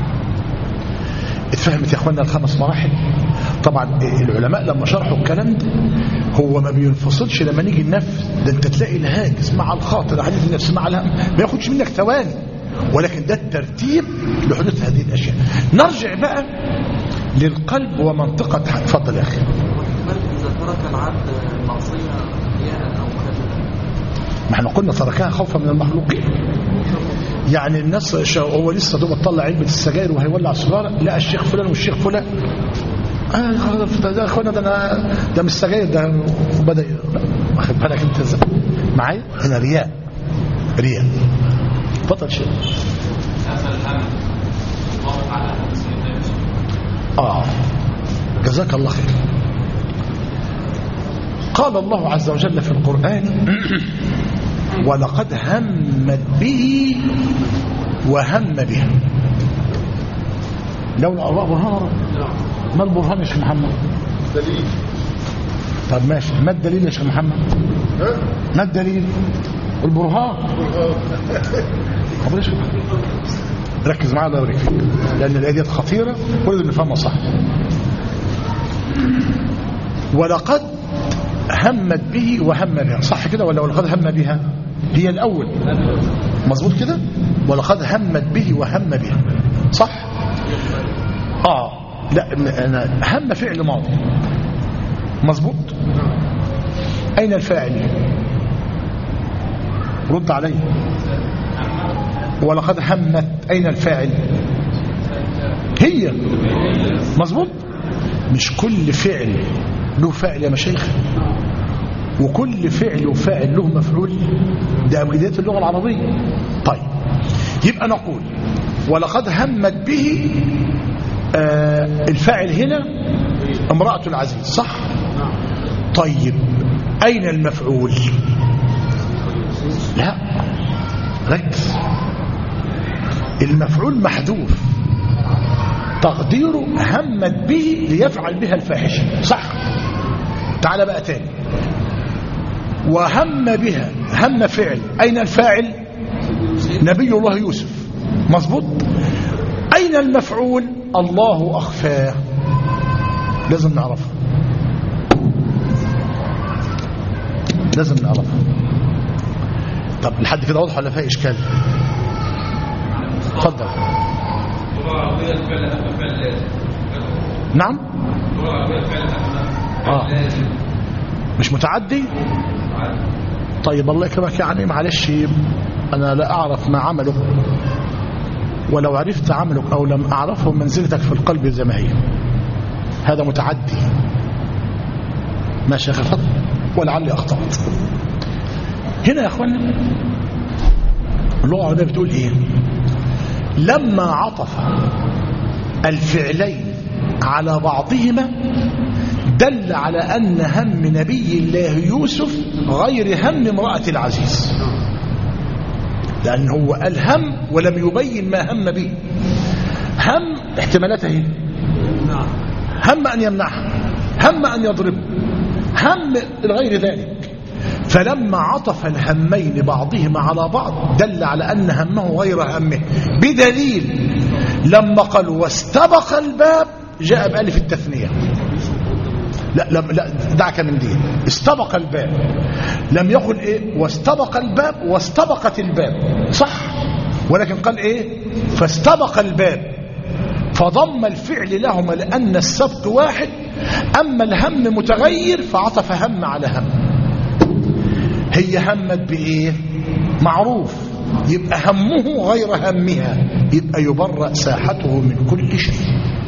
اتفهمت يا اخوانا الخمس مراحل طبعا العلماء لما شرحوا الكلام ده هو ما بينفصلش لما نيجي النفس ده انت تلاقي الهاجس مع الخاطر حديث النفس مع الهم ما ياخدش منك ثواني ولكن ده الترتيب لحدوث هذه الاشياء نرجع بقى للقلب ومنطقة اتفضل يا اخي إذا ترك العبد معصية رياء أو خجلا ما احنا قلنا تركها خوفا من المخلوقين يعني الناس شا- هو لسه دوب طلع علبة السجاير وهيولع سيجاره لقى الشيخ فلان والشيخ فلان اه ده ده يا اخوانا ده انا ده مش سجاير ده بدا ي- واخد بالك انت ازاي معايا هنا رياء رياء بطل شيء اه جزاك الله خير قال الله عز وجل في القرآن ولقد همت به وهم بها لولا الله برهان ما البرهان يا شيخ محمد دليل طب ماشي ما الدليل يا شيخ محمد ها ما الدليل البرهان طب ليش ركز معايا الله يبارك فيك لان الايه ديت خطيره ولازم نفهمها صح ولقد همت به وهم بها صح كده ولا ولقد هم بها هي الاول مظبوط كده ولقد همت به وهم بها صح اه لا م- انا هم فعل ماضي مظبوط اين الفاعل رد علي ولقد همت أين الفاعل هي مظبوط مش كل فعل له فاعل يا مشايخ وكل فعل وفاعل له مفعول ده أبجديات اللغة العربية طيب يبقى نقول ولقد همت به آه الفاعل هنا امرأة العزيز صح طيب أين المفعول لا ركز المفعول محذوف تقديره همت به ليفعل بها الفاحشة صح تعال بقى تاني وهم بها هم فعل أين الفاعل نبي الله يوسف مظبوط أين المفعول الله أخفاه لازم نعرفه لازم نعرفه طب لحد كده واضح ولا فيها إشكال اتفضل اللغة العربية الفعل أهم فعل لازم نعم اللغة العربية الفعل أهم آه. فعل لازم مش متعدي طيب الله يكرمك يعني معلش أنا لا أعرف ما عملك ولو عرفت عملك أو لم أعرفه منزلتك في القلب زي ما هي هذا متعدي ماشي يا أخي الفضل ولعلي أخطأت هنا يا أخوانا اللغة العربية بتقول إيه لما عطف الفعلين على بعضهما دل على أن هم نبي الله يوسف غير هم امرأة العزيز لأن هو قال هم ولم يبين ما هم به هم احتمالاته هي نعم هم أن يمنعها هم أن يضربه هم غير ذلك فلما عطف الهمين بعضهما على بعض دل على أن همه غير همه بدليل لما قال واستبق الباب جاء بألف التثنية لا لم لا دعك من دي استبق الباب لم يقل ايه واستبق الباب واستبقت الباب صح ولكن قال ايه فاستبق الباب فضم الفعل لهما لأن السبق واحد أما الهم متغير فعطف هم على هم هي همت بإيه معروف يبقى همه غير همها يبقى يبرأ ساحته من كل شيء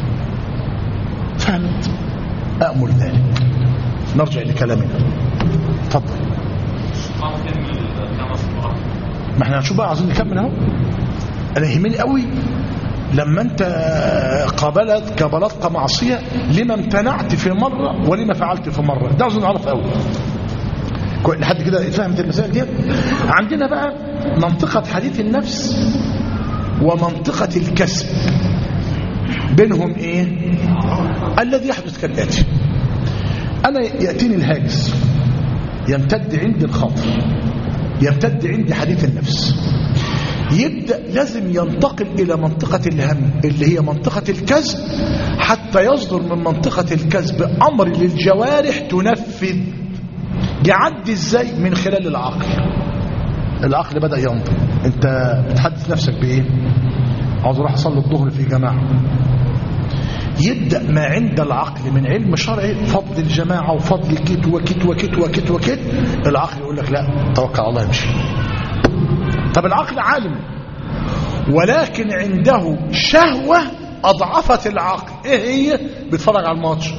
فهمت أأمل ذلك نرجع لكلامنا تفضل ما تكمل خمس مرات ما احنا هنشوف بقى عايزين نكمل اهو انا يهمني قوي لما انت قابلت قابلتك معصيه لما امتنعت في مره ولما فعلت في مره ده عاوزين نعرف قوي كوي- لحد كده فهمت المسائل دي عندنا بقى منطقه حديث النفس ومنطقه الكسب بينهم ايه الذي يحدث كالاتي انا ياتيني الهاجس يمتد عندي الخطر يمتد عندي حديث النفس يبدأ لازم ينتقل إلى منطقة الهم اللي هي منطقة الكذب حتى يصدر من منطقة الكذب أمر للجوارح تنفذ يعدي ازاي من خلال العقل العقل بدأ ينظر انت بتحدث نفسك بايه عاوز اروح اصلي الظهر في جماعة يبدأ ما عند العقل من علم شرعي فضل الجماعة وفضل كيت وكيت وكيت وكيت وكيت العقل يقول لك لا توكل على الله يمشي طب العقل عالم ولكن عنده شهوة أضعفت العقل إيه هي بيتفرج على الماتش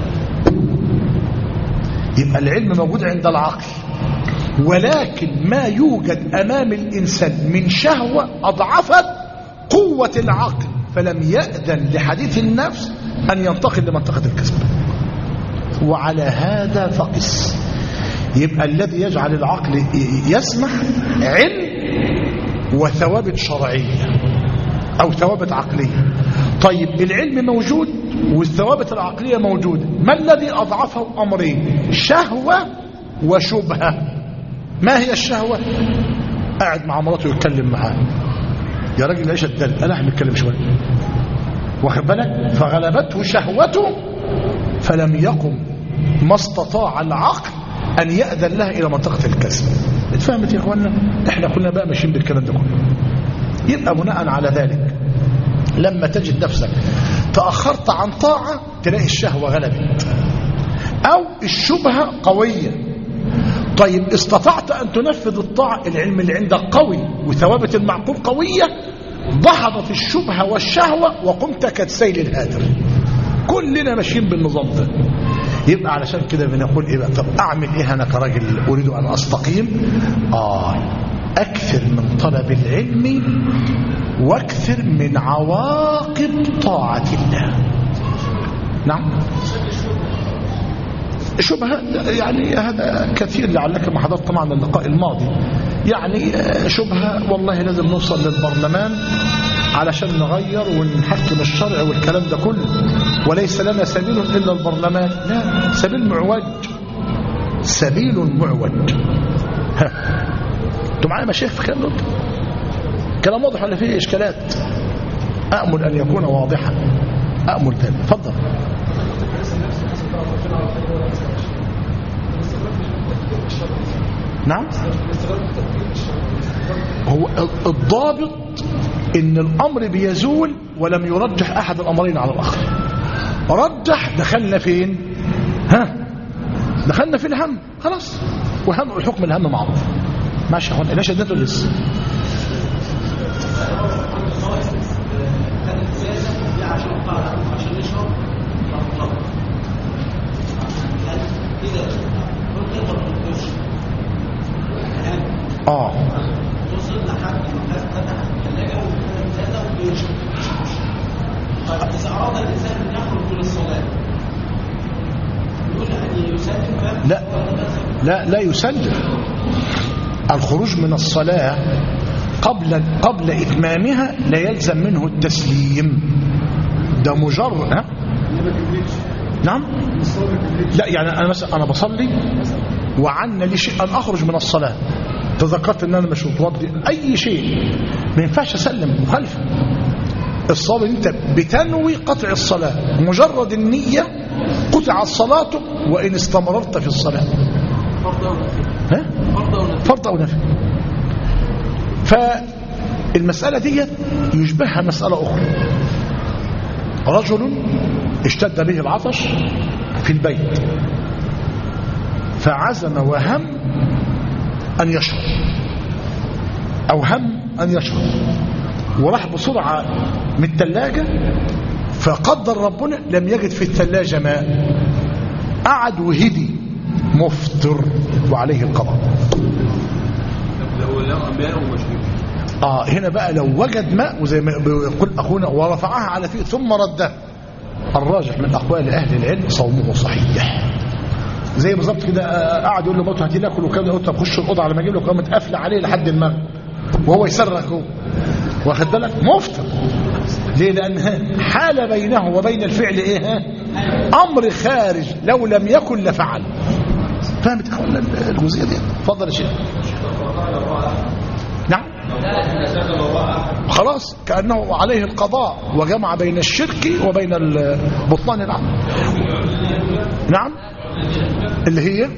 يبقى العلم موجود عند العقل ولكن ما يوجد أمام الإنسان من شهوة أضعفت قوة العقل فلم يأذن لحديث النفس أن ينتقل لمنطقة الكسب وعلى هذا فقس يبقى الذي يجعل العقل يسمح علم وثوابت شرعية أو ثوابت عقلية طيب العلم موجود والثوابت العقلية موجودة ما الذي أضعفه أمرين شهوة وشبهة ما هي الشهوة قاعد مع مراته يتكلم معاه يا راجل عيش الدل أنا احنا نتكلم شوية واخد بالك فغلبته شهوته فلم يقم ما استطاع العقل أن يأذن لها إلى منطقة الكسب اتفهمت يا إخوانا احنا كنا بقى ماشيين بالكلام ده كله يبقى بناء على ذلك لما تجد نفسك تأخرت عن طاعة تلاقي الشهوة غلبت أو الشبهة قوية طيب استطعت أن تنفذ الطاعة العلم اللي عندك قوي وثوابت المعقول قوية ضحضت الشبهة والشهوة وقمت كالسيل الهادر كلنا ماشيين بالنظام ده يبقى علشان كده بنقول ايه بقى طب اعمل ايه انا كراجل اريد ان استقيم اه اكثر من طلب العلم واكثر من عواقب طاعة الله نعم شبهة يعني هذا كثير لعلك ما حضرت معنا اللقاء الماضي يعني شبهة والله لازم نوصل للبرلمان علشان نغير ونحكم الشرع والكلام ده كله وليس لنا سبيل إلا البرلمان لا سبيل معوج سبيل معوج ها انتوا معايا مشايخ في الكلام ده كلام واضح ولا فيه إشكالات أأمل أن يكون واضحا أأمل ذلك تفضل نعم هو الضابط ان الامر بيزول ولم يرجح احد الامرين على الاخر رجح دخلنا فين ها دخلنا في الهم خلاص وهم الحكم الهم معروف ماشي هون ليش اديته لسه اه لا لا لا يسلم الخروج من الصلاة قبل قبل إتمامها لا يلزم منه التسليم ده مجرد ها؟ نعم لا يعني أنا مثلا أنا بصلي وعنا لي شيء أن أخرج من الصلاة تذكرت أن أنا مش متوضي أي شيء ما ينفعش أسلم مخالفة الصلاة أنت بتنوي قطع الصلاة مجرد النية قطعت صلاتك وإن استمررت في الصلاة فرض أو نفي ها؟ فرض أو نفي فرض أو نفي فالمسألة دي يشبهها مسألة أخرى رجل اشتد به العطش في البيت فعزم وهم أن يشرب أو هم أن يشرب وراح بسرعة من الثلاجة فقدر ربنا لم يجد في الثلاجة ماء قعد وهدي مفطر وعليه القضاء لو لو ماء وما شربش آه هنا بقى لو وجد ماء وزي ما بيقول أخونا ورفعها على فيه ثم رده الراجح من أقوال أهل العلم صومه صحيح زي بالظبط كده آه، قعد يقول له موت هاتي ناكل وكذا قلت طب خش الأوضة على ما أجيب لك قامت قافلة عليه لحد المغرب وهو يصرخ هو واخد بالك مفطر ليه لأن حال بينه وبين الفعل إيه ها؟ أمر خارج لو لم يكن لفعل فهمت أخوانا الجزئية دي اتفضل يا شيخ نعم خلاص كأنه عليه القضاء وجمع بين الشرك وبين ال- بطلان العمل نعم اللي هي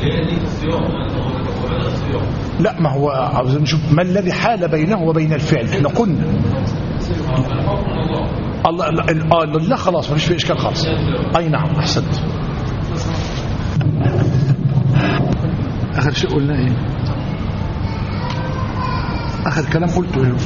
لا ما هو عاوزين نشوف ما الذي حال بينه وبين الفعل احنا قلنا الله لا, لا, لا خلاص ما فيش في اشكال خالص اي نعم احسنت اخر شيء قلنا ايه اخر كلام قلته ايه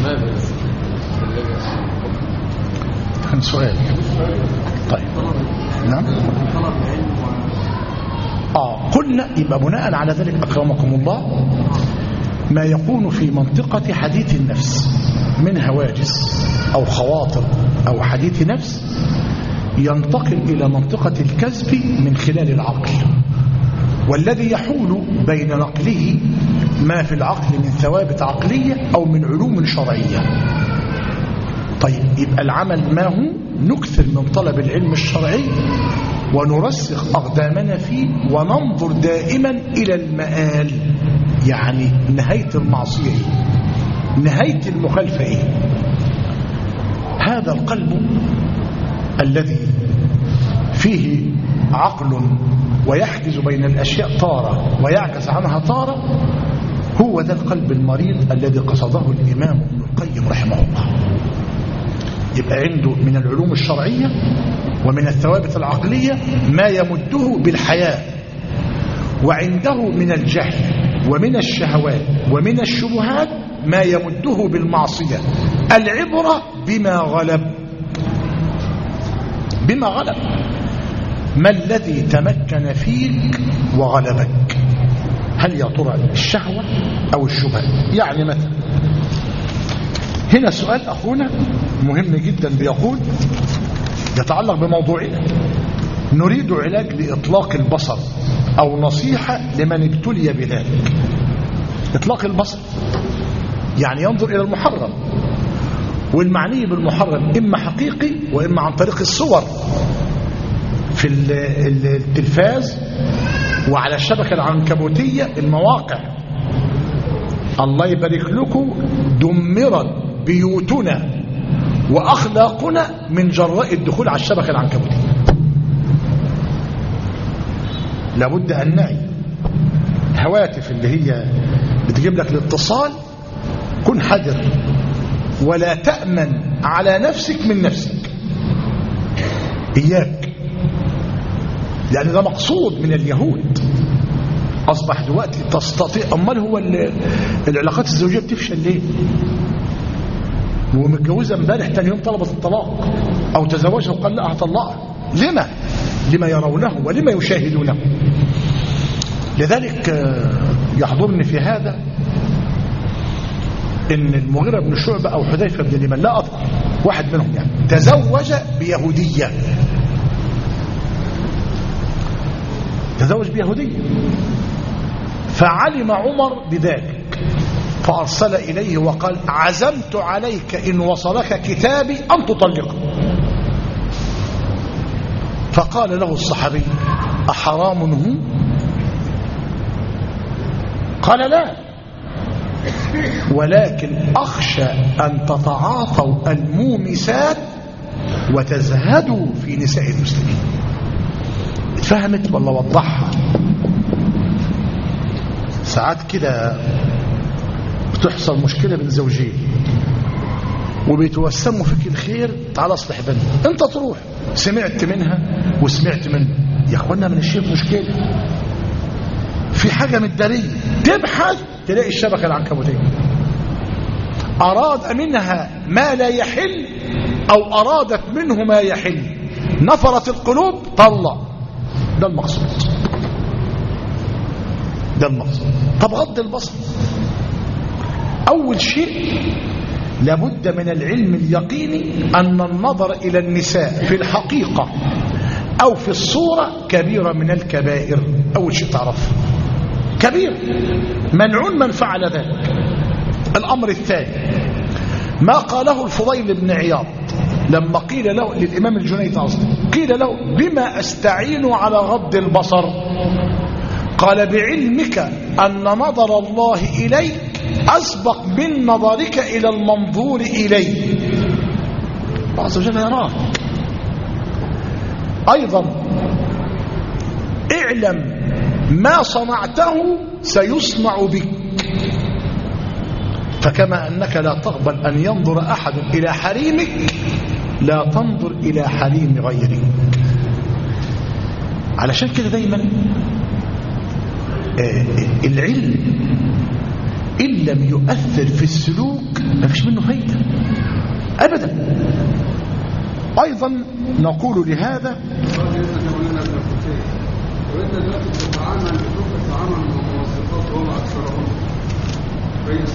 كان سؤال طيب نعم طلب علم و... آه قلنا يبقى بناء على ذلك أكرمكم الله ما يكون في منطقة حديث النفس من هواجس أو خواطر أو حديث نفس ينتقل إلى منطقة الكذب من خلال العقل والذي يحول بين نقله ما في العقل من ثوابت عقلية أو من علوم شرعية طيب يبقى العمل ما هو نكثر من طلب العلم الشرعي ونرسخ أقدامنا فيه وننظر دائما إلى المآل يعني نهاية المعصية إيه؟ نهاية المخالفة إيه هذا القلب الذي فيه عقل ويحجز بين الأشياء طارة ويعجز عنها طارة هو ذا القلب المريض الذي قصده الإمام ابن القيم رحمه الله يبقى عنده من العلوم الشرعية ومن الثوابت العقلية ما يمده بالحياة وعنده من الجهل ومن الشهوات ومن الشبهات ما يمده بالمعصية العبرة بما غلب بما غلب ما الذي تمكن فيك وغلبك هل يا ترى الشهوة أو الشبهة يعني مثلا هنا سؤال أخونا مهم جدا بيقول يتعلق بموضوعنا نريد علاج لإطلاق البصر أو نصيحة لمن ابتلي بذلك إطلاق البصر يعني ينظر إلى المحرم والمعني بالمحرم إما حقيقي وإما عن طريق الصور في ال- ال- التلفاز وعلى الشبكة العنكبوتية المواقع الله يبارك لكم دمرت بيوتنا وأخلاقنا من جراء الدخول على الشبكة العنكبوتية لابد أن نعي الهواتف اللي هي بتجيب لك الاتصال كن حذر ولا تأمن على نفسك من نفسك إياك يعني ده مقصود من اليهود أصبح دلوقتي تستطيع أمال هو ال- العلاقات الزوجية بتفشل ليه ومتجوزة امبارح تاني يوم طلبت الطلاق أو تزوجها وقال لا هطلقها لما لما يرونه ولما يشاهدونه لذلك آه، يحضرني في هذا ان المغيرة بن شعبة او حذيفة بن اليمن لا اذكر واحد منهم يعني تزوج بيهودية تزوج بيهودية فعلم عمر بذلك فأرسل إليه وقال عزمت عليك إن وصلك كتابي أن تطلقه فقال له الصحابي أحرام هو قال لا ولكن أخشى أن تتعاطوا المومسات وتزهدوا في نساء المسلمين اتفهمت ولا وضحها ساعات كده بتحصل مشكلة بين زوجين وبيتوسموا فيك الخير تعال اصلح بينهم انت تروح سمعت منها وسمعت منه يا اخوانا من الشيء مشكلة في حاجة متدارية تبحث تلاقي الشبكة العنكبوتية أراد منها ما لا يحل أو أرادت منه ما يحل نفرت القلوب طلق ده المقصود ده المقصود طب غض البصر أول شيء لابد من العلم اليقيني أن النظر إلى النساء في الحقيقة أو في الصورة كبيرة من الكبائر أول شيء تعرف كبير منعون من فعل ذلك الأمر الثاني ما قاله الفضيل بن عياض لما قيل له للإمام الجنيد أصلا قيل له بما أستعين على غض البصر قال بعلمك أن نظر الله إليك أسبق من نظرك إلى المنظور إليه الله عز وجل يراك أيضا اعلم ما صنعته سيصنع بك فكما أنك لا تقبل أن ينظر أحد إلى حريمك لا تنظر إلى حريم غيرك علشان كده دايما آه، العلم إن لم يؤثر في السلوك ما فيش منه فايدة أبدا أيضا نقول لهذا وانت دلوقتي بتتعامل بتروح تتعامل مع موظفات وهم اكثرهم كويس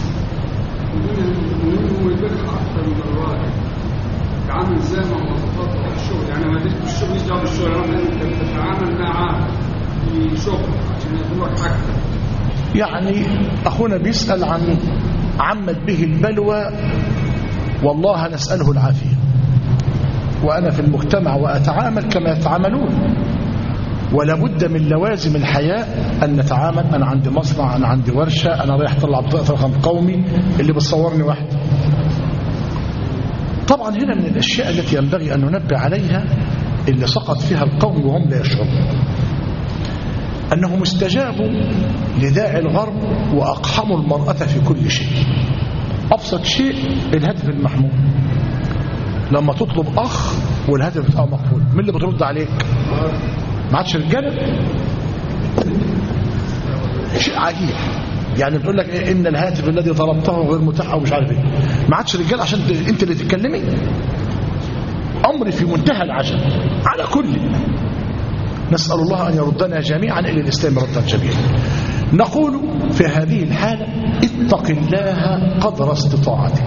ومنهم يبيعها اكثر من الراجل تتعامل ازاي مع موظفات في الشغل يعني ما تجيش الشغل مش دعوه بالشغل يعني انت بتتعامل مع في شغل عشان يدوك حاجتك يعني أخونا بيسأل عن عمت به البلوى والله نسأله العافية وأنا في المجتمع وأتعامل كما يتعاملون ولابد من لوازم الحياة أن نتعامل أنا عندي مصنع أنا عندي ورشة أنا رايح أطلع بطاقة رقم قومي اللي بتصورني واحد طبعا هنا من الأشياء التي ينبغي أن ننبه عليها اللي سقط فيها القوم وهم لا يشعرون أنهم استجابوا لداعي الغرب وأقحموا المرأة في كل شيء أبسط شيء الهدف المحمول لما تطلب أخ والهدف بتاعه مقفول مين اللي بترد عليك ما عادش رجاله شيء عجيب يعني بتقول لك إيه ان الهاتف الذي طلبته غير متاح او مش عارف ايه ما عادش رجال عشان ت- انت اللي تتكلمي امر في منتهى العجب على كل نسال الله ان يردنا جميعا الى الاسلام ردا جميلا نقول في هذه الحاله اتق الله قدر استطاعتك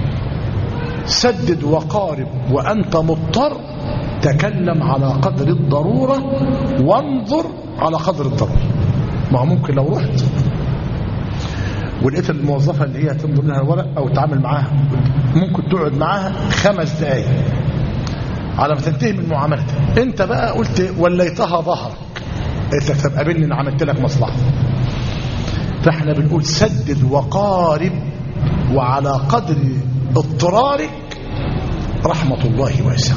سدد وقارب وأنت مضطر تكلم على قدر الضرورة وانظر على قدر الضرورة ما هو ممكن لو رحت ولقيت الموظفة اللي هي تنظر لها الورق أو تعامل معاها ممكن تقعد معاها خمس دقايق على ما تنتهي من معاملتها انت بقى قلت وليتها ظهرك قلت لك طب قابلني انا عملت لك مصلحه فاحنا بنقول سدد وقارب وعلى قدر اضطرارك رحمة الله واسعة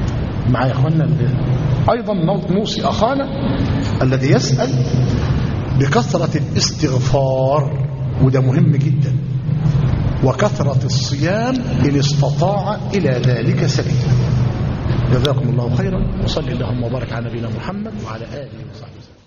معايا يا اخوانا ال- ايضا نو- نوصي اخانا الذي يسأل بكثرة الاستغفار وده مهم جدا وكثرة الصيام إن استطاع إلى ذلك سبيلا جزاكم الله خيرا وصلي اللهم وبارك على نبينا محمد وعلى آله وصحبه وسلم